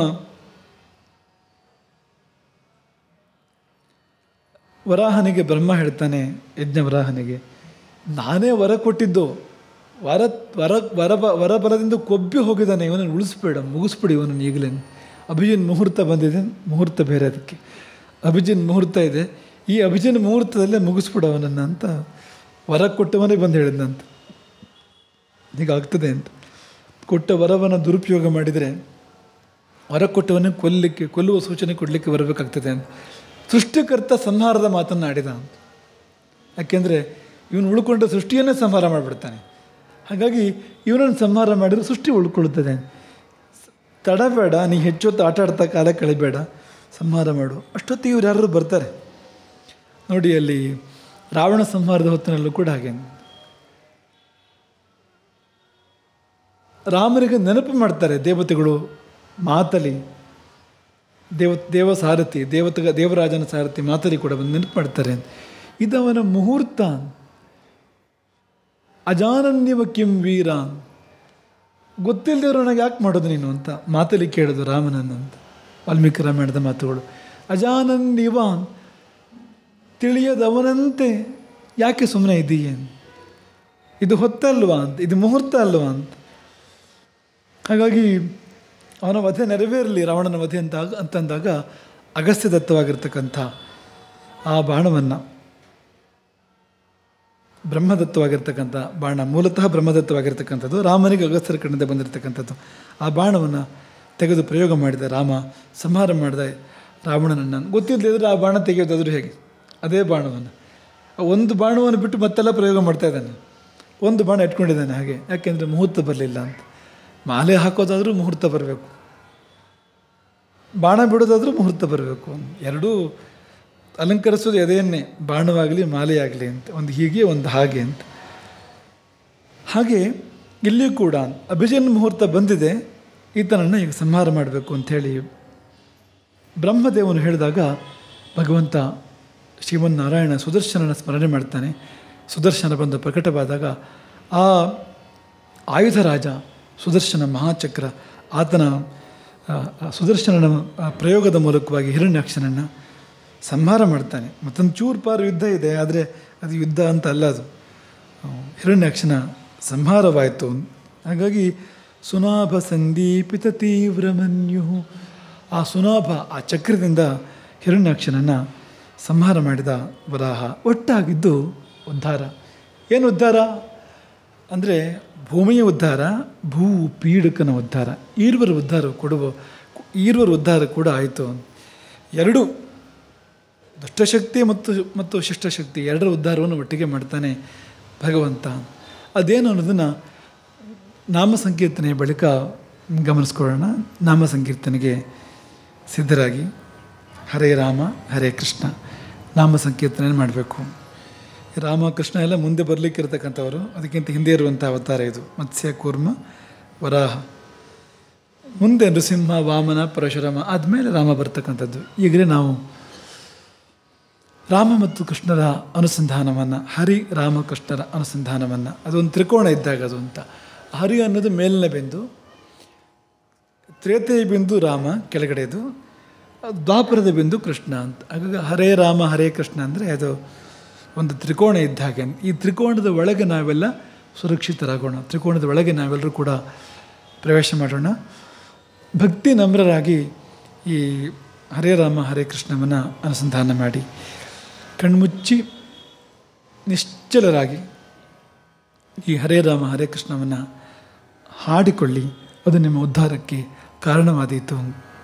ವರಾಹನಿಗೆ ಬ್ರಹ್ಮ ಹೇಳ್ತಾನೆ ಯಜ್ಞ ವರಾಹನಿಗೆ ನಾನೇ ವರ ಕೊಟ್ಟಿದ್ದು ವರ ವರ ವರ ವರ ಬಲದಿಂದ ಕೊಬ್ಬಿ ಹೋಗಿದ್ದಾನೆ ಇವನನ್ನು ಉಳಿಸ್ಬೇಡ ಮುಗಿಸ್ಬಿಡಿ ಇವನನ್ನು ಈಗಲೇ ಅಭಿಜಿನ್ ಮುಹೂರ್ತ ಬಂದಿದೆ ಮುಹೂರ್ತ ಬೇರೆ ಅದಕ್ಕೆ ಅಭಿಜಿನ್ ಮುಹೂರ್ತ ಇದೆ ಈ ಅಭಿಜಿನ್ ಮುಹೂರ್ತದಲ್ಲೇ ಮುಗಿಸ್ಬಿಡು ಅವನನ್ನು ಅಂತ ವರ ಕೊಟ್ಟವನೇ ಬಂದು ಹೇಳಿದ್ನಂತ ಹೀಗಾಗ್ತದೆ ಅಂತ ಕೊಟ್ಟ ವರವನ್ನು ದುರುಪಯೋಗ ಮಾಡಿದರೆ ವರ ಕೊಟ್ಟವನ್ನೇ ಕೊಲ್ಲಲಿಕ್ಕೆ ಕೊಲ್ಲುವ ಸೂಚನೆ ಕೊಡಲಿಕ್ಕೆ ಬರಬೇಕಾಗ್ತದೆ ಅಂತ ಸೃಷ್ಟಿಕರ್ತ ಸಂಹಾರದ ಮಾತನ್ನು ಆಡಿದ ಅಂತ ಯಾಕೆಂದರೆ ಇವನು ಉಳ್ಕೊಂಡ ಸೃಷ್ಟಿಯನ್ನೇ ಸಂಹಾರ ಮಾಡಿಬಿಡ್ತಾನೆ ಹಾಗಾಗಿ ಇವನನ್ನು ಸಂಹಾರ ಮಾಡಿದರೆ ಸೃಷ್ಟಿ ಉಳ್ಕೊಳ್ಳುತ್ತದೆ ತಡಬೇಡ ನೀ ಹೆಚ್ಚೊತ್ತು ಆಟ ಆಡ್ತಾ ಕಾಲ ಕಳಿಬೇಡ ಸಂಹಾರ ಮಾಡು ಅಷ್ಟೊತ್ತಿಗೆ ಇವ್ರು ಯಾರು ಬರ್ತಾರೆ ನೋಡಿ ಅಲ್ಲಿ ರಾವಣ ಸಂಹಾರದ ಹೊತ್ತಿನಲ್ಲೂ ಕೂಡ ಹಾಗೆ ರಾಮನಿಗೆ ನೆನಪು ಮಾಡ್ತಾರೆ ದೇವತೆಗಳು ಮಾತಲಿ ದೇವ ದೇವ ಸಾರಥಿ ದೇವತ ದೇವರಾಜನ ಸಾರಥಿ ಮಾತಲಿ ಕೂಡ ಬಂದು ನೆನಪು ಮಾಡ್ತಾರೆ ಇದವನ ಮುಹೂರ್ತ ಅಜಾನನ್ಯವ ಕಿಂ ವೀರ ಗೊತ್ತಿಲ್ಲದಿರೋನಾಗ ಯಾಕೆ ಮಾಡೋದು ನೀನು ಅಂತ ಮಾತಲಿ ಕೇಳೋದು ರಾಮನನ್ನು ಅಂತ ವಾಲ್ಮೀಕಿ ರಾಮಾಯಣದ ಮಾತುಗಳು ಅಜಾನನ್ಯವ ತಿಳಿಯದವನಂತೆ ಯಾಕೆ ಸುಮ್ಮನೆ ಇದೀಯ ಇದು ಹೊತ್ತಲ್ವಾ ಅಂತ ಇದು ಮುಹೂರ್ತ ಅಲ್ವಾ ಅಂತ ಹಾಗಾಗಿ ಅವನ ವಧೆ ನೆರವೇರಲಿ ರಾವಣನ ವಧೆ ಅಂತ ಅಂತಂದಾಗ ಅಗಸ್ತ್ಯದತ್ತವಾಗಿರ್ತಕ್ಕಂಥ ಆ ಬಾಣವನ್ನು ಬ್ರಹ್ಮದತ್ತವಾಗಿರ್ತಕ್ಕಂಥ ಬಾಣ ಮೂಲತಃ ಬ್ರಹ್ಮದತ್ತವಾಗಿರ್ತಕ್ಕಂಥದ್ದು ರಾಮನಿಗೆ ಅಗಸ್ತ್ಯರ ಕಡೆಯಿಂದ ಬಂದಿರತಕ್ಕಂಥದ್ದು ಆ ಬಾಣವನ್ನು ತೆಗೆದು ಪ್ರಯೋಗ ಮಾಡಿದ ರಾಮ ಸಂಹಾರ ಮಾಡಿದ ರಾವಣನನ್ನು ಗೊತ್ತಿಲ್ಲದಿದ್ದರೆ ಆ ಬಾಣ ತೆಗೆಯೋದಾದರೂ ಹೇಗೆ ಅದೇ ಬಾಣವನ್ನು ಆ ಒಂದು ಬಾಣವನ್ನು ಬಿಟ್ಟು ಮತ್ತೆಲ್ಲ ಪ್ರಯೋಗ ಮಾಡ್ತಾ ಇದ್ದಾನೆ ಒಂದು ಬಾಣ ಇಟ್ಕೊಂಡಿದ್ದಾನೆ ಹಾಗೆ ಯಾಕೆಂದರೆ ಮುಹೂರ್ತ ಬರಲಿಲ್ಲ ಅಂತ ಮಾಲೆ ಹಾಕೋದಾದರೂ ಮುಹೂರ್ತ ಬರಬೇಕು ಬಾಣ ಬಿಡೋದಾದ್ರೂ ಮುಹೂರ್ತ ಬರಬೇಕು ಎರಡೂ ಅಲಂಕರಿಸೋದು ಎದೆಯನ್ನೇ ಬಾಣವಾಗಲಿ ಮಾಲೆಯಾಗಲಿ ಅಂತ ಒಂದು ಹೀಗೆ ಒಂದು ಹಾಗೆ ಅಂತ ಹಾಗೆ ಇಲ್ಲಿಯೂ ಕೂಡ ಅಭಿಜನ್ ಮುಹೂರ್ತ ಬಂದಿದೆ ಈತನನ್ನು ಈಗ ಸಂಹಾರ ಮಾಡಬೇಕು ಅಂಥೇಳಿ ಬ್ರಹ್ಮದೇವನು ಹೇಳಿದಾಗ ಭಗವಂತ ಶ್ರೀಮನ್ನಾರಾಯಣ ಸುದರ್ಶನನ ಸ್ಮರಣೆ ಮಾಡ್ತಾನೆ ಸುದರ್ಶನ ಬಂದು ಪ್ರಕಟವಾದಾಗ ಆ ಆಯುಧ ರಾಜ ಸುದರ್ಶನ ಮಹಾಚಕ್ರ ಆತನ ಆ, ಆ ಸುದರ್ಶನನ ಆ ಪ್ರಯೋಗದ ಮೂಲಕವಾಗಿ ಹಿರಣ್ಯಾಕ್ಷನನ್ನು ಸಂಹಾರ ಮಾಡ್ತಾನೆ ಮತ್ತೊಂದು ಚೂರು ಪಾರು ಯುದ್ಧ ಇದೆ ಆದರೆ ಅದು ಯುದ್ಧ ಅಂತ ಅಲ್ಲ ಅದು ಆ, ಹಿರಣ್ಯಾಕ್ಷನ ಸಂಹಾರವಾಯಿತು ಹಾಗಾಗಿ ಸುನಾಭ ಸಂದೀಪಿತ ತೀವ್ರಮನ್ಯು ಆ ಸುನಾಭ ಆ ಚಕ್ರದಿಂದ ಹಿರಣ್ಯಾಕ್ಷನನ್ನು ಸಂಹಾರ ಮಾಡಿದ ವರಾಹ ಒಟ್ಟಾಗಿದ್ದು ಉದ್ಧಾರ ಏನು ಉದ್ಧಾರ ಅಂದರೆ ಭೂಮಿಯ ಉದ್ಧಾರ ಭೂ ಪೀಡಕನ ಉದ್ಧಾರ ಈರ್ವರ ಉದ್ಧಾರ ಕೊಡುವ ಈರ್ವರ ಉದ್ಧಾರ ಕೂಡ ಆಯಿತು ಎರಡು ದುಷ್ಟಶಕ್ತಿ ಮತ್ತು ಮತ್ತು ಶಿಷ್ಟಶಕ್ತಿ ಎರಡರ ಉದ್ಧಾರವನ್ನು ಒಟ್ಟಿಗೆ ಮಾಡ್ತಾನೆ ಭಗವಂತ ಅದೇನು ಅನ್ನೋದನ್ನು ನಾಮ ಸಂಕೀರ್ತನೆಯ ಬಳಿಕ ಗಮನಿಸ್ಕೊಳ್ಳೋಣ ನಾಮ ಸಂಕೀರ್ತನೆಗೆ ಸಿದ್ಧರಾಗಿ ಹರೇ ರಾಮ ಹರೇ ಕೃಷ್ಣ ನಾಮ ಸಂಕೀರ್ತನೆ ಮಾಡಬೇಕು ರಾಮ ಕೃಷ್ಣ ಎಲ್ಲ ಮುಂದೆ ಬರಲಿಕ್ಕಿರ್ತಕ್ಕಂಥವರು ಅದಕ್ಕಿಂತ ಹಿಂದೆ ಇರುವಂಥ ಅವತಾರ ಇದು ಮತ್ಸ್ಯ ಕೂರ್ಮ ವರಾಹ ಮುಂದೆ ನೃಸಿಂಹ ವಾಮನ ಪರಶುರಾಮ ಆದಮೇಲೆ ರಾಮ ಬರ್ತಕ್ಕಂಥದ್ದು ಈಗಲೇ ನಾವು ರಾಮ ಮತ್ತು ಕೃಷ್ಣರ ಅನುಸಂಧಾನವನ್ನು ಹರಿ ರಾಮ ಕೃಷ್ಣರ ಅನುಸಂಧಾನವನ್ನು ಅದೊಂದು ತ್ರಿಕೋಣ ಇದ್ದಾಗ ಅದು ಅಂತ ಹರಿ ಅನ್ನೋದು ಮೇಲಿನ ಬಿಂದು ತ್ರೇತೆಯ ಬಿಂದು ರಾಮ ಕೆಳಗಡೆದು ದ್ವಾಪರದ ಬಿಂದು ಕೃಷ್ಣ ಅಂತ ಹಾಗಾಗಿ ಹರೇ ರಾಮ ಹರೇ ಕೃಷ್ಣ ಅಂದರೆ ಅದು ಒಂದು ತ್ರಿಕೋಣ ಇದ್ದ ಹಾಗೆ ಈ ತ್ರಿಕೋಣದ ಒಳಗೆ ನಾವೆಲ್ಲ ಸುರಕ್ಷಿತರಾಗೋಣ ತ್ರಿಕೋಣದ ಒಳಗೆ ನಾವೆಲ್ಲರೂ ಕೂಡ ಪ್ರವೇಶ ಮಾಡೋಣ ಭಕ್ತಿ ನಮ್ರರಾಗಿ ಈ ಹರೇ ರಾಮ ಹರೇ ಕೃಷ್ಣವನ್ನು ಅನುಸಂಧಾನ ಮಾಡಿ ಕಣ್ಮುಚ್ಚಿ ನಿಶ್ಚಲರಾಗಿ ಈ ಹರೇ ರಾಮ ಹರೇ ಕೃಷ್ಣವನ್ನು ಹಾಡಿಕೊಳ್ಳಿ ಅದು ನಿಮ್ಮ ಉದ್ಧಾರಕ್ಕೆ ಕಾರಣವಾದೀತು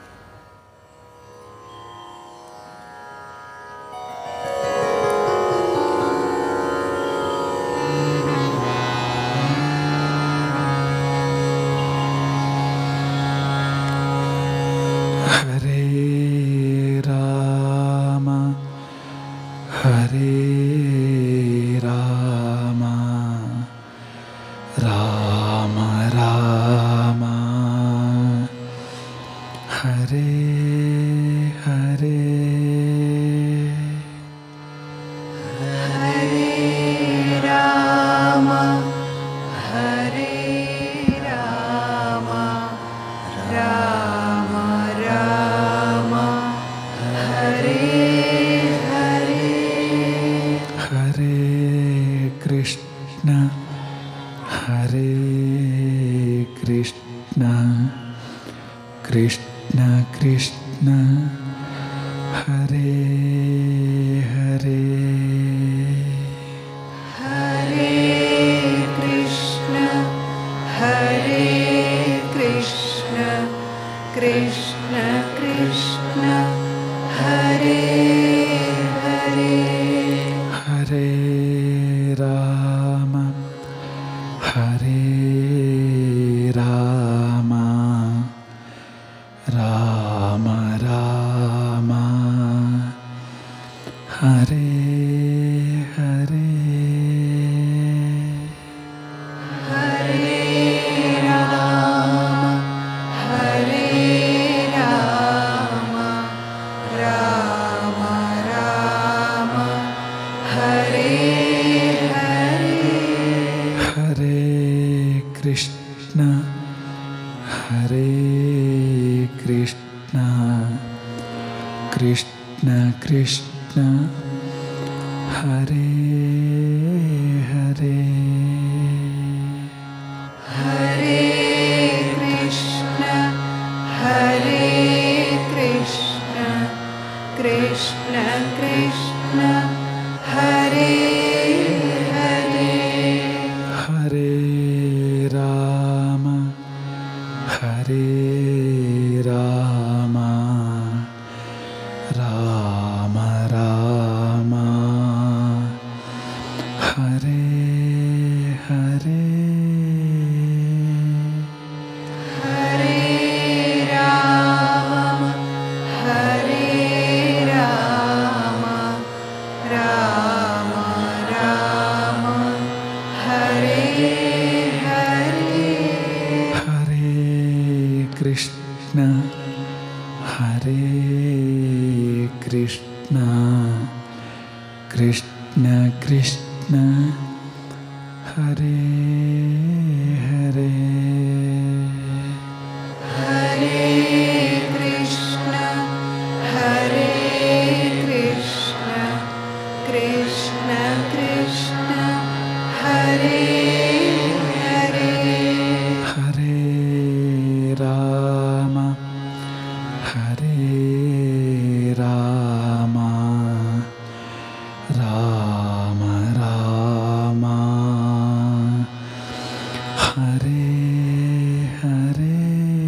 ಹರೇ ರಾಮ ಹರೇ ರಾಮ ರಾಮ ರಾಮ ಹರೇ ಹರೇ ರಾಮ ಹರೇ ರಾಮ ರಾಮ ರಾಮ ಹರೇ ಹರೇ ಹರೇ ಕೃಷ್ಣ ಹರೇ ಕೃಷ್ಣ ಕೃಷ್ಣ ಕೃಷ್ಣ ಹರೇ ಹರೇ ಹರೇ ಕೃಷ್ಣ ಹರೇ ಕೃಷ್ಣ ಕೃಷ್ಣ ಕೃಷ್ಣ ಹರೇ ಹರೇ ಹರೇ ರಾಮ ಹರೇ ರಾಮ ರಾಮ ರಾಮ ಹರೇ ಹರೇ ಹರೇ ರಾಮ ರಾಮ ರಾಮ ಹರೇ ಹರೇ ಹರೇ ಕೃಷ್ಣ ಹರೇ ಕೃಷ್ಣ ಕೃಷ್ಣ ಕೃಷ್ಣ ಹರೇ ಹರೇ ಹರೇ ಕೃಷ್ಣ ಹರೇ ಕೃಷ್ಣ ಕೃಷ್ಣ ಕೃಷ್ಣ ಹರೇ ಹರೇ ಹರೇ ರಾಮ ಹರೇ ರಾಮ ರಾಮ ರಾಮ ಹರೇ ಹರೇ ಹರೇ ರಾಮ ಕೃಷ್ಣ ಕೃಷ್ಣ ಹರೇ ಹರೇ ಹರೇ ಕೃಷ್ಣ ಹರೇ ಕೃಷ್ಣ ಕೃಷ್ಣ ಕೃಷ್ಣ ಹರೇ ಹರೇ ಹರೇ ರಾಮ ಹರೇ ರಾಮ ರಾಮ ರಾಮ ಹರೇ ಹರೇ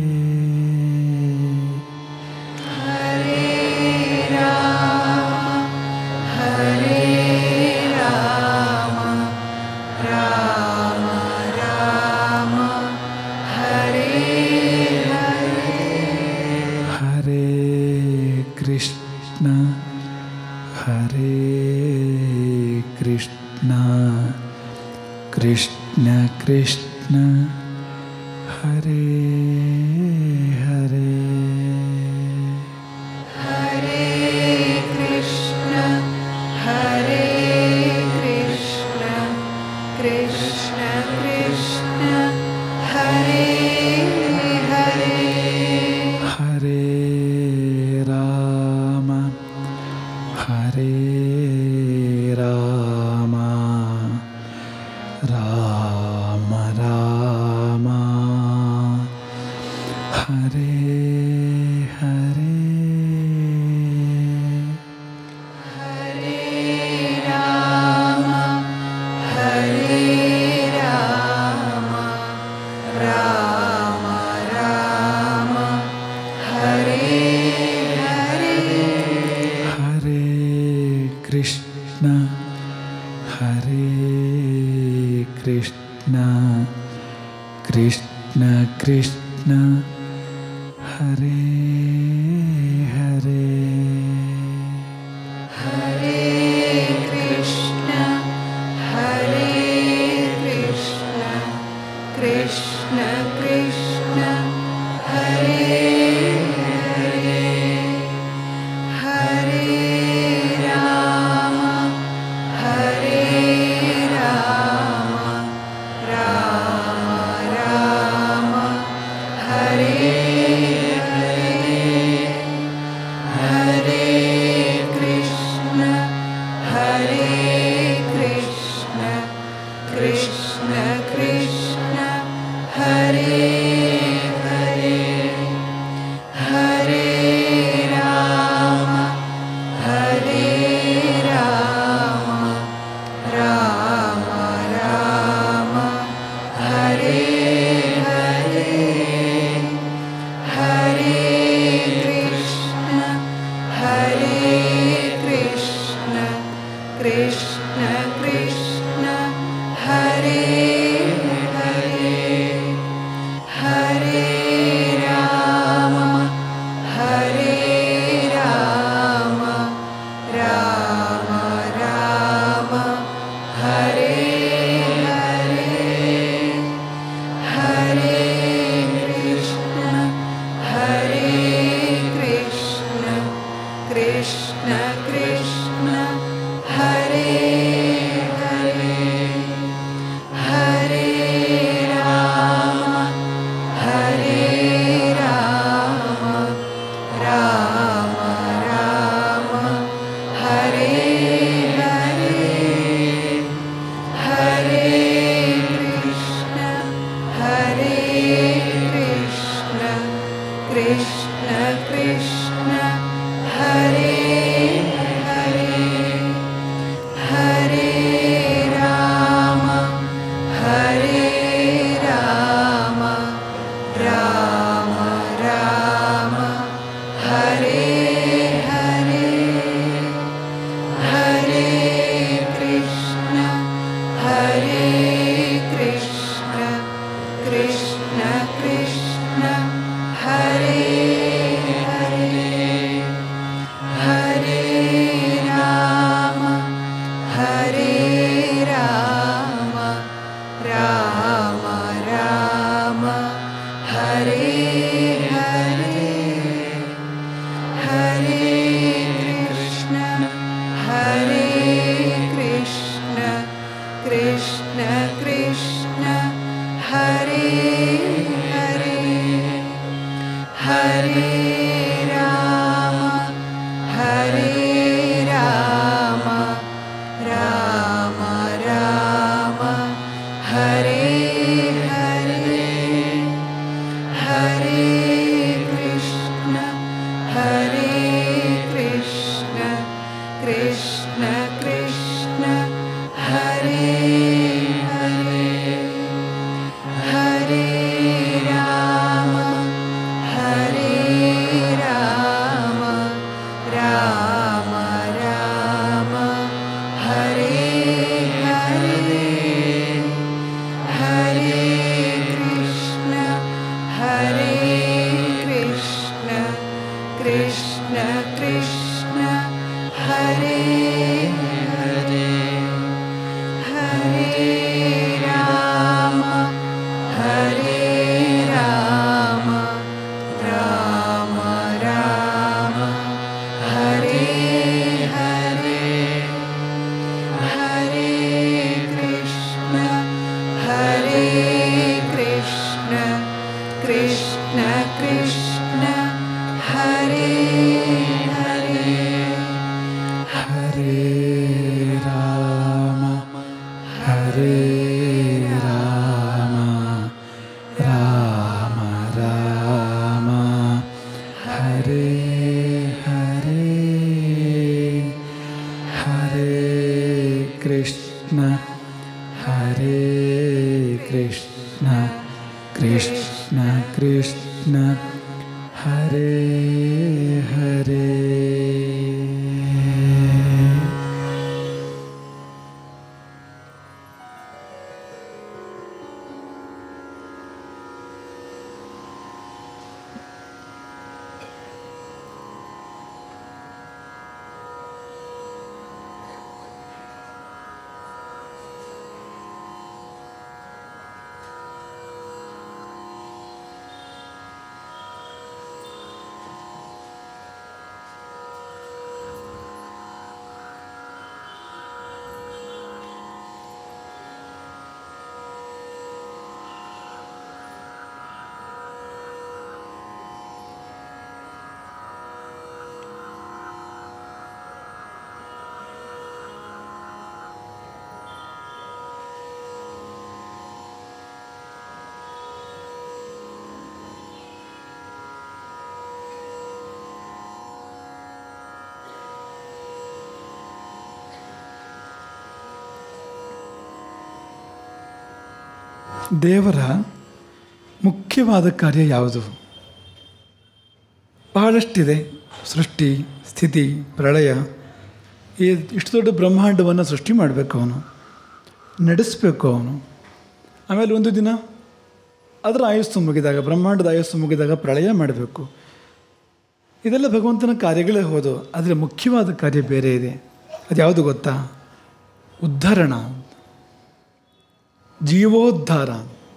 ಹರೇ ರಾಮ ಹರೇ ರಾಮ ರಾಮ ರಾಮ ಹರೇ ಹರೇ ಹರೇ ಕೃಷ್ಣ ಹರೇ ಕೃಷ್ಣ ಕೃಷ್ಣ ಕೃಷ್ಣ ಹರೇ ಹರೇ ಹರೇ ಕೃಷ್ಣ ಹರೇ ಕೃಷ್ಣ ಕೃಷ್ಣ ಕೃಷ್ಣ ಹರೇ ಹರೇ ಹರೇ ರಾಮ ಹರೇ ರಾಮ ರಾಮ ರಾಮ ಹರೇ ಹರೇ ಹರೇ ರಾಮ ಹರೇ ರಾಮ ರಾಮ ರಾಮ ಹರೇ ಹರೇ ಹರೇ ಕೃಷ್ಣ ಹರೇ ಕೃಷ್ಣ ಕೃಷ್ಣ ಕೃಷ್ಣ ಹರೇ ಹರೇ ಹರೇ ಕೃಷ್ಣ ಹರೇ ಕೃಷ್ಣ ಕೃಷ್ಣ ಕೃಷ್ಣ ಹರೇ ಹರೇ ಹರೇ ರಾಮ ಹರೇ ರಾಮ ರಾಮ ರಾಮ ಹರೇ ಹರೇ ಹರೇ ಕೃಷ್ಣ ಹರೇ ಕೃಷ್ಣ ಕೃಷ್ಣ ಕೃಷ್ಣ ಹರೇ ಹರೇ ಹರೇ ರಾಮ ಹರೇ ರಾಮ ರಾಮ ರಾಮ ಹರೇ ಹರೇ ಹರೇ ಕೃಷ್ಣ ಹರೇ ಕೃಷ್ಣ ಕೃಷ್ಣ ಕೃಷ್ಣ ಹರೇ ಹರೇ ಹರೇ ರಾಮ ಹರೇ ರಾಮ ರಾಮ ರಾಮ ಹರೇ ಹರೇ ಹರೇ ಕೃಷ್ಣ ಹರೇ ಕೃಷ್ಣ ಕೃಷ್ಣ ಕೃಷ್ಣ ಹರೇ ಹರೇ ಹರೇ ರಾಮ ಹರೇ ರಾಮ ರಾಮ ರಾಮ ಹರೇ ಹರೇ ಹರೇ ಕೃಷ್ಣ ಹರೇ ಕೃಷ್ಣ ಕೃಷ್ಣ ಕೃಷ್ಣ ಹರೇ ಹರೇ ಹರೇ ರಾಮ ಹರೇ ರಾಮ ರಾಮ ರಾಮ ಹರೇ ಹರೇ ಹರೇ ಕೃಷ್ಣ ಹರೇ ಕೃಷ್ಣ ಕೃಷ್ಣ ಕೃಷ್ಣ ಹರೇ ಹರೇ ಹರೇ ರಾಮ ಹರೇ ರಾಮ ರಾಮ ರಾಮ ಹರೇ ಹರೇ ಹರೇ ಕೃಷ್ಣ ಹರೇ ಕೃಷ್ಣ ಹರೇ ಕೃಷ್ಣ ಕೃಷ್ಣ ಕೃಷ್ಣ ಹರೇ ಹರೇ ದೇವರ ಮುಖ್ಯವಾದ ಕಾರ್ಯ ಯಾವುದು ಬಹಳಷ್ಟಿದೆ ಸೃಷ್ಟಿ ಸ್ಥಿತಿ ಪ್ರಳಯ ಈ ಇಷ್ಟು ದೊಡ್ಡ ಬ್ರಹ್ಮಾಂಡವನ್ನು ಸೃಷ್ಟಿ ಮಾಡಬೇಕು ಅವನು ನಡೆಸಬೇಕು ಅವನು ಆಮೇಲೆ ಒಂದು ದಿನ ಅದರ ಆಯಸ್ಸು ಮುಗಿದಾಗ ಬ್ರಹ್ಮಾಂಡದ ಆಯಸ್ಸು ಮುಗಿದಾಗ ಪ್ರಳಯ ಮಾಡಬೇಕು ಇದೆಲ್ಲ ಭಗವಂತನ ಕಾರ್ಯಗಳೇ ಹೋದು ಆದರೆ ಮುಖ್ಯವಾದ ಕಾರ್ಯ ಬೇರೆ ಇದೆ ಅದು ಯಾವುದು ಗೊತ್ತಾ ಉದ್ಧರಣ ಜೀವೋದ್ಧಾರ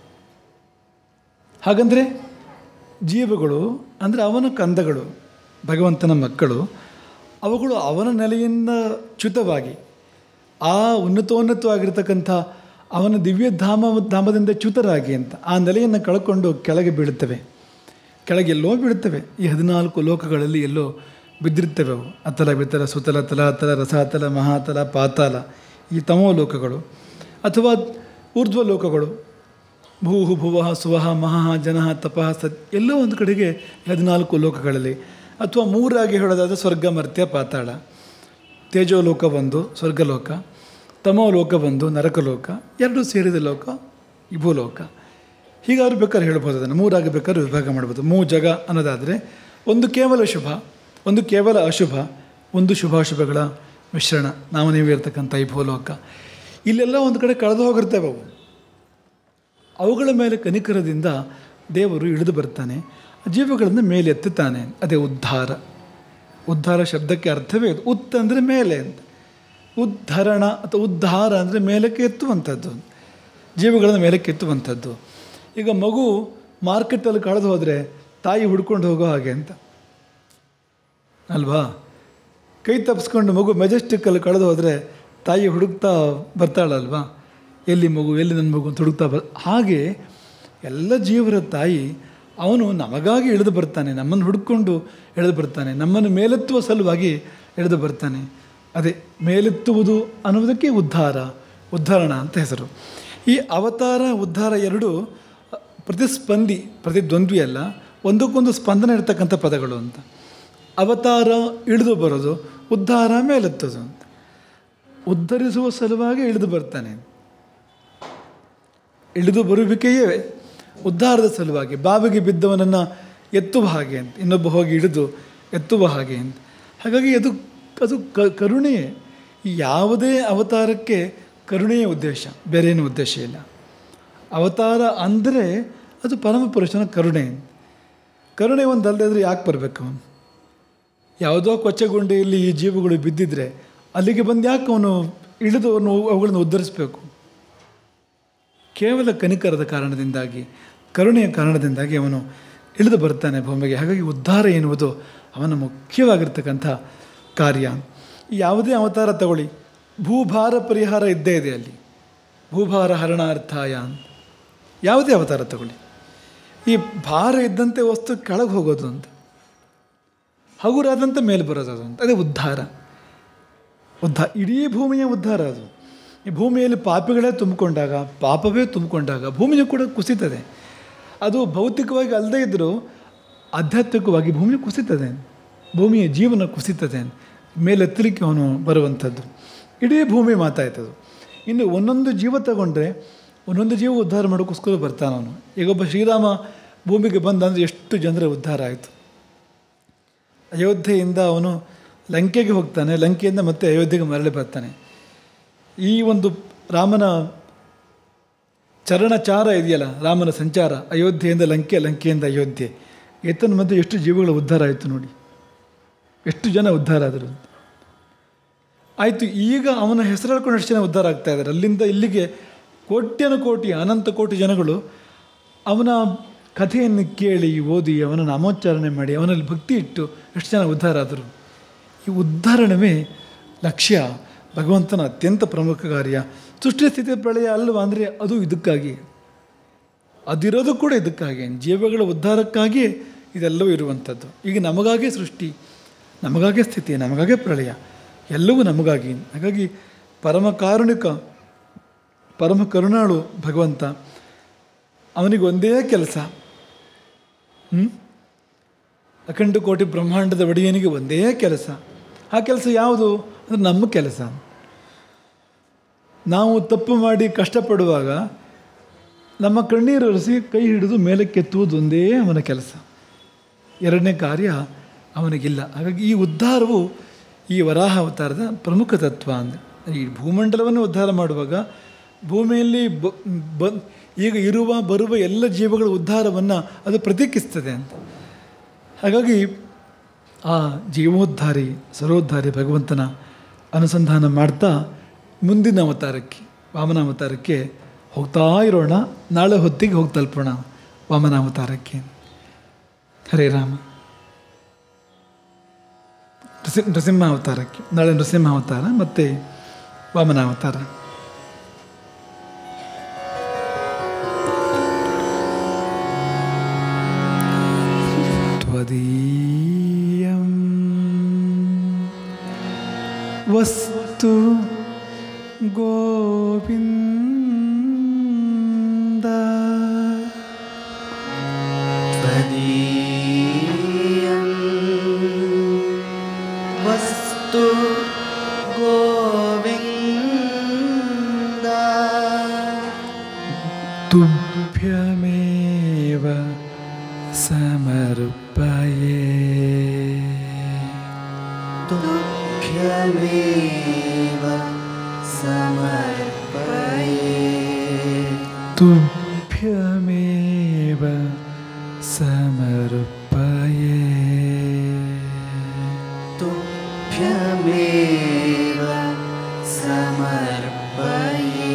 ಹಾಗಂದರೆ ಜೀವಗಳು ಅಂದರೆ ಅವನ ಕಂದಗಳು ಭಗವಂತನ ಮಕ್ಕಳು ಅವುಗಳು ಅವನ ನೆಲೆಯಿಂದ ಚ್ಯುತವಾಗಿ ಆ ಉನ್ನತೋನ್ನತವಾಗಿರ್ತಕ್ಕಂಥ ಅವನ ದಿವ್ಯ ಧಾಮ ಧಾಮದಿಂದ ಚ್ಯುತರಾಗಿ ಅಂತ ಆ ನೆಲೆಯನ್ನು ಕಳ್ಕೊಂಡು ಕೆಳಗೆ ಬೀಳುತ್ತವೆ ಕೆಳಗೆ ಎಲ್ಲೋ ಬೀಳುತ್ತವೆ ಈ ಹದಿನಾಲ್ಕು ಲೋಕಗಳಲ್ಲಿ ಎಲ್ಲೋ ಬಿದ್ದಿರ್ತವೆ ಅವು ಅತಲ ಬಿತ್ತಲ ಸುತಲ ತಲಾತಲ ರಸಾತಲ ಮಹಾತಲ ಪಾತಾಲ ಈ ತಮೋ ಲೋಕಗಳು ಅಥವಾ ಊರ್ಧ್ವ ಲೋಕಗಳು ಭೂಹು ಭುವಃ ಸುವಹ ಮಹಃ ಜನಃ ತಪಃ ಸತ್ ಎಲ್ಲೋ ಒಂದು ಕಡೆಗೆ ಹದಿನಾಲ್ಕು ಲೋಕಗಳಲ್ಲಿ ಅಥವಾ ಮೂರಾಗಿ ಹೇಳೋದಾದ ಸ್ವರ್ಗ ಮರ್ತ್ಯ ಪಾತಾಳ ತೇಜೋಲೋಕ ಒಂದು ಸ್ವರ್ಗಲೋಕ ತಮೋಲೋಕ ಒಂದು ನರಕಲೋಕ ಎರಡು ಸೇರಿದ ಲೋಕ ಈ ಭೂಲೋಕ ಹೀಗಾದ್ರೂ ಬೇಕಾದ್ರೆ ಹೇಳ್ಬೋದು ಅದನ್ನು ಮೂರಾಗಿ ಬೇಕಾದ್ರೆ ವಿಭಾಗ ಮಾಡ್ಬೋದು ಮೂ ಜಗ ಅನ್ನೋದಾದರೆ ಒಂದು ಕೇವಲ ಶುಭ ಒಂದು ಕೇವಲ ಅಶುಭ ಒಂದು ಶುಭಾಶುಭಗಳ ಮಿಶ್ರಣ ನಾವು ನೀವು ಇರ್ತಕ್ಕಂಥ ಈ ಭೂಲೋಕ ಇಲ್ಲೆಲ್ಲ ಒಂದು ಕಡೆ ಕಳೆದು ಹೋಗಿರ್ತೇವೆ ಅವು ಅವುಗಳ ಮೇಲೆ ಕನಿಕರದಿಂದ ದೇವರು ಇಳಿದು ಬರ್ತಾನೆ ಜೀವಗಳನ್ನು ಮೇಲೆ ಎತ್ತುತ್ತಾನೆ ಅದೇ ಉದ್ಧಾರ ಉದ್ಧಾರ ಶಬ್ದಕ್ಕೆ ಅರ್ಥವೇ ಇದು ಉತ್ ಅಂದರೆ ಮೇಲೆ ಅಂತ ಉದ್ಧರಣ ಅಥವಾ ಉದ್ಧಾರ ಅಂದರೆ ಮೇಲಕ್ಕೆ ಎತ್ತುವಂಥದ್ದು ಜೀವಗಳನ್ನು ಮೇಲಕ್ಕೆ ಎತ್ತುವಂಥದ್ದು ಈಗ ಮಗು ಮಾರ್ಕೆಟಲ್ಲಿ ಕಳೆದು ಹೋದರೆ ತಾಯಿ ಹುಡ್ಕೊಂಡು ಹೋಗೋ ಹಾಗೆ ಅಂತ ಅಲ್ವಾ ಕೈ ತಪ್ಪಿಸ್ಕೊಂಡು ಮಗು ಮೆಜೆಸ್ಟಿಕ್ಕಲ್ಲಿ ಕಳೆದು ಹೋದರೆ ತಾಯಿ ಹುಡುಕ್ತಾ ಬರ್ತಾಳಲ್ವಾ ಎಲ್ಲಿ ಮಗು ಎಲ್ಲಿ ನನ್ನ ಮಗು ಅಂತ ಹುಡುಕ್ತಾ ಬರ್ ಹಾಗೆ ಎಲ್ಲ ಜೀವರ ತಾಯಿ ಅವನು ನಮಗಾಗಿ ಇಳಿದು ಬರ್ತಾನೆ ನಮ್ಮನ್ನು ಹುಡುಕೊಂಡು ಎಳೆದು ಬರ್ತಾನೆ ನಮ್ಮನ್ನು ಮೇಲೆತ್ತುವ ಸಲುವಾಗಿ ಎಳೆದು ಬರ್ತಾನೆ ಅದೇ ಮೇಲೆತ್ತುವುದು ಅನ್ನೋದಕ್ಕೆ ಉದ್ಧಾರ ಉದ್ಧಾರಣ ಅಂತ ಹೆಸರು ಈ ಅವತಾರ ಉದ್ಧಾರ ಎರಡು ಪ್ರತಿಸ್ಪಂದಿ ಪ್ರತಿದ್ವಂದ್ವಿ ಅಲ್ಲ ಒಂದಕ್ಕೊಂದು ಸ್ಪಂದನೆ ಇರ್ತಕ್ಕಂಥ ಪದಗಳು ಅಂತ ಅವತಾರ ಇಳಿದು ಬರೋದು ಉದ್ಧಾರ ಮೇಲೆತ್ತೋದು ಅಂತ ಉದ್ಧರಿಸುವ ಸಲುವಾಗಿ ಇಳಿದು ಬರ್ತಾನೆ ಇಳಿದು ಬರುವಿಕೆಯೇ ಉದ್ಧಾರದ ಸಲುವಾಗಿ ಬಾವಿಗೆ ಬಿದ್ದವನನ್ನು ಎತ್ತುವ ಹಾಗೆ ಅಂತ ಇನ್ನೊಬ್ಬ ಹೋಗಿ ಇಳಿದು ಎತ್ತುವ ಹಾಗೆ ಅಂತ ಹಾಗಾಗಿ ಅದು ಅದು ಕ ಕರುಣೆಯೇ ಈ ಯಾವುದೇ ಅವತಾರಕ್ಕೆ ಕರುಣೆಯ ಉದ್ದೇಶ ಬೇರೇನೂ ಉದ್ದೇಶ ಇಲ್ಲ ಅವತಾರ ಅಂದರೆ ಅದು ಪರಮಪುರುಷನ ಕರುಣೆ ಕರುಣೆ ಒಂದು ಅಲ್ಲದೆ ಇದ್ರೆ ಯಾಕೆ ಬರಬೇಕು ಅವನು ಯಾವುದೋ ಕೊಚ್ಚಗುಂಡಿಯಲ್ಲಿ ಈ ಜೀವಗಳು ಬಿದ್ದಿದ್ರೆ ಅಲ್ಲಿಗೆ ಬಂದು ಯಾಕೆ ಅವನು ಇಳಿದು ಅವನು ಅವುಗಳನ್ನು ಉದ್ಧರಿಸಬೇಕು ಕೇವಲ ಕನಿಕರದ ಕಾರಣದಿಂದಾಗಿ ಕರುಣೆಯ ಕಾರಣದಿಂದಾಗಿ ಅವನು ಇಳಿದು ಬರ್ತಾನೆ ಭೂಮಿಗೆ ಹಾಗಾಗಿ ಉದ್ಧಾರ ಎನ್ನುವುದು ಅವನ ಮುಖ್ಯವಾಗಿರ್ತಕ್ಕಂಥ ಕಾರ್ಯ ಯಾವುದೇ ಅವತಾರ ತಗೊಳ್ಳಿ ಭೂಭಾರ ಪರಿಹಾರ ಇದ್ದೇ ಇದೆ ಅಲ್ಲಿ ಭೂಭಾರ ಹರಣಾರ್ಥಾಯ ಅಂತ ಯಾವುದೇ ಅವತಾರ ತಗೊಳ್ಳಿ ಈ ಭಾರ ಇದ್ದಂತೆ ವಸ್ತು ಕೆಳಗೆ ಹೋಗೋದು ಅಂತ ಹಗುರಾದಂತೆ ಮೇಲೆ ಬರೋದು ಅದು ಅಂತ ಅದೇ ಉದ್ಧಾರ ಉದ್ಧಾರ ಇಡೀ ಭೂಮಿಯ ಉದ್ಧಾರ ಅದು ಈ ಭೂಮಿಯಲ್ಲಿ ಪಾಪಿಗಳೇ ತುಂಬಿಕೊಂಡಾಗ ಪಾಪವೇ ತುಂಬಿಕೊಂಡಾಗ ಭೂಮಿಯು ಕೂಡ ಕುಸಿತದೆ ಅದು ಭೌತಿಕವಾಗಿ ಅಲ್ಲದೇ ಇದ್ದರೂ ಆಧ್ಯಾತ್ಮಿಕವಾಗಿ ಭೂಮಿ ಕುಸಿತದೆ ಭೂಮಿಯ ಜೀವನ ಕುಸಿತದೆ ಮೇಲೆತ್ತಲಿಕ್ಕೆ ಅವನು ಬರುವಂಥದ್ದು ಇಡೀ ಭೂಮಿ ಮಾತಾಯ್ತದು ಇನ್ನು ಒಂದೊಂದು ಜೀವ ತಗೊಂಡ್ರೆ ಒಂದೊಂದು ಜೀವ ಉದ್ಧಾರ ಮಾಡೋಕ್ಕೋಸ್ಕರ ಬರ್ತಾನೆ ಅವನು ಈಗ ಒಬ್ಬ ಶ್ರೀರಾಮ ಭೂಮಿಗೆ ಬಂದ ಅಂದರೆ ಎಷ್ಟು ಜನರ ಉದ್ಧಾರ ಆಯಿತು ಅಯೋಧ್ಯೆಯಿಂದ ಅವನು ಲಂಕೆಗೆ ಹೋಗ್ತಾನೆ ಲಂಕೆಯಿಂದ ಮತ್ತೆ ಅಯೋಧ್ಯೆಗೆ ಮರಳಿ ಬರ್ತಾನೆ ಈ ಒಂದು ರಾಮನ ಚರಣಚಾರ ಇದೆಯಲ್ಲ ರಾಮನ ಸಂಚಾರ ಅಯೋಧ್ಯೆಯಿಂದ ಲಂಕೆ ಲಂಕೆಯಿಂದ ಅಯೋಧ್ಯೆ ಏತನ ಮಧ್ಯೆ ಎಷ್ಟು ಜೀವಗಳ ಉದ್ಧಾರ ಆಯಿತು ನೋಡಿ ಎಷ್ಟು ಜನ ಉದ್ಧಾರ ಆದರು ಆಯಿತು ಈಗ ಅವನ ಹೆಸರು ಹೇಳ್ಕೊಂಡು ಎಷ್ಟು ಜನ ಉದ್ಧಾರ ಆಗ್ತಾ ಇದ್ದಾರೆ ಅಲ್ಲಿಂದ ಇಲ್ಲಿಗೆ ಕೋಟ್ಯನು ಕೋಟಿ ಅನಂತ ಕೋಟಿ ಜನಗಳು ಅವನ ಕಥೆಯನ್ನು ಕೇಳಿ ಓದಿ ಅವನ ನಾಮೋಚ್ಚಾರಣೆ ಮಾಡಿ ಅವನಲ್ಲಿ ಭಕ್ತಿ ಇಟ್ಟು ಎಷ್ಟು ಜನ ಉದ್ಧಾರ ಆದರು ಈ ಉದ್ಧಾರಣವೇ ಲಕ್ಷ್ಯ ಭಗವಂತನ ಅತ್ಯಂತ ಪ್ರಮುಖ ಕಾರ್ಯ ಸೃಷ್ಟಿ ಸ್ಥಿತಿ ಪ್ರಳಯ ಅಲ್ವಾ ಅಂದರೆ ಅದು ಇದಕ್ಕಾಗಿ ಅದಿರೋದು ಕೂಡ ಇದಕ್ಕಾಗಿ ಜೀವಗಳ ಉದ್ಧಾರಕ್ಕಾಗಿ ಇದೆಲ್ಲವೂ ಇರುವಂಥದ್ದು ಈಗ ನಮಗಾಗೆ ಸೃಷ್ಟಿ ನಮಗಾಗೆ ಸ್ಥಿತಿ ನಮಗಾಗೆ ಪ್ರಳಯ ಎಲ್ಲವೂ ನಮಗಾಗಿ ಹಾಗಾಗಿ ಪರಮ ಕಾರುಣಿಕ ಪರಮ ಕರುಣಾಳು ಭಗವಂತ ಅವನಿಗೆ ಒಂದೇ ಕೆಲಸ ಹ್ಞೂ ಅಖಂಡ ಕೋಟಿ ಬ್ರಹ್ಮಾಂಡದ ಒಡೆಯನಿಗೆ ಒಂದೇ ಕೆಲಸ ಆ ಕೆಲಸ ಯಾವುದು ಅಂದರೆ ನಮ್ಮ ಕೆಲಸ ನಾವು ತಪ್ಪು ಮಾಡಿ ಕಷ್ಟಪಡುವಾಗ ನಮ್ಮ ಕಣ್ಣೀರು ಒರೆಸಿ ಕೈ ಹಿಡಿದು ಮೇಲೆ ಕೆತ್ತುವುದು ಒಂದೇ ಅವನ ಕೆಲಸ ಎರಡನೇ ಕಾರ್ಯ ಅವನಿಗಿಲ್ಲ ಹಾಗಾಗಿ ಈ ಉದ್ಧಾರವು ಈ ವರಾಹ ಅವತಾರದ ಪ್ರಮುಖ ತತ್ವ ಅಂದರೆ ಈ ಭೂಮಂಡಲವನ್ನು ಉದ್ಧಾರ ಮಾಡುವಾಗ ಭೂಮಿಯಲ್ಲಿ ಬ ಬ ಈಗ ಇರುವ ಬರುವ ಎಲ್ಲ ಜೀವಗಳ ಉದ್ಧಾರವನ್ನು ಅದು ಪ್ರತೀಕಿಸ್ತದೆ ಅಂತ ಹಾಗಾಗಿ ಆ ಜೀವೋದ್ಧಾರಿ ಸರ್ವೋದ್ಧಾರಿ ಭಗವಂತನ ಅನುಸಂಧಾನ ಮಾಡ್ತಾ ಮುಂದಿನ ಅವತಾರಕ್ಕೆ ವಾಮನಾವತಾರಕ್ಕೆ ಹೋಗ್ತಾ ಇರೋಣ ನಾಳೆ ಹೊತ್ತಿಗೆ ಹೋಗಿ ತಲುಪೋಣ ವಾಮನಾವತಾರಕ್ಕೆ ಹರೇ ರಾಮ ನೃಸಿ ನೃಸಿಂಹ ಅವತಾರಕ್ಕೆ ನಾಳೆ ನೃಸಿಂಹ ಅವತಾರ ಮತ್ತು ವಾಮನಾವತಾರ त्वदीयं वस्तु गोविन्द त्वदीयं वस्तु गोविन्द तुभ्यमेव समर्पये तुभ्यमेव समर्पये तुभ्यमेव समर्पये तुभ्यमेव समर्पये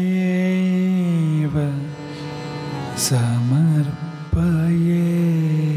तुभ्यमेव समर्पये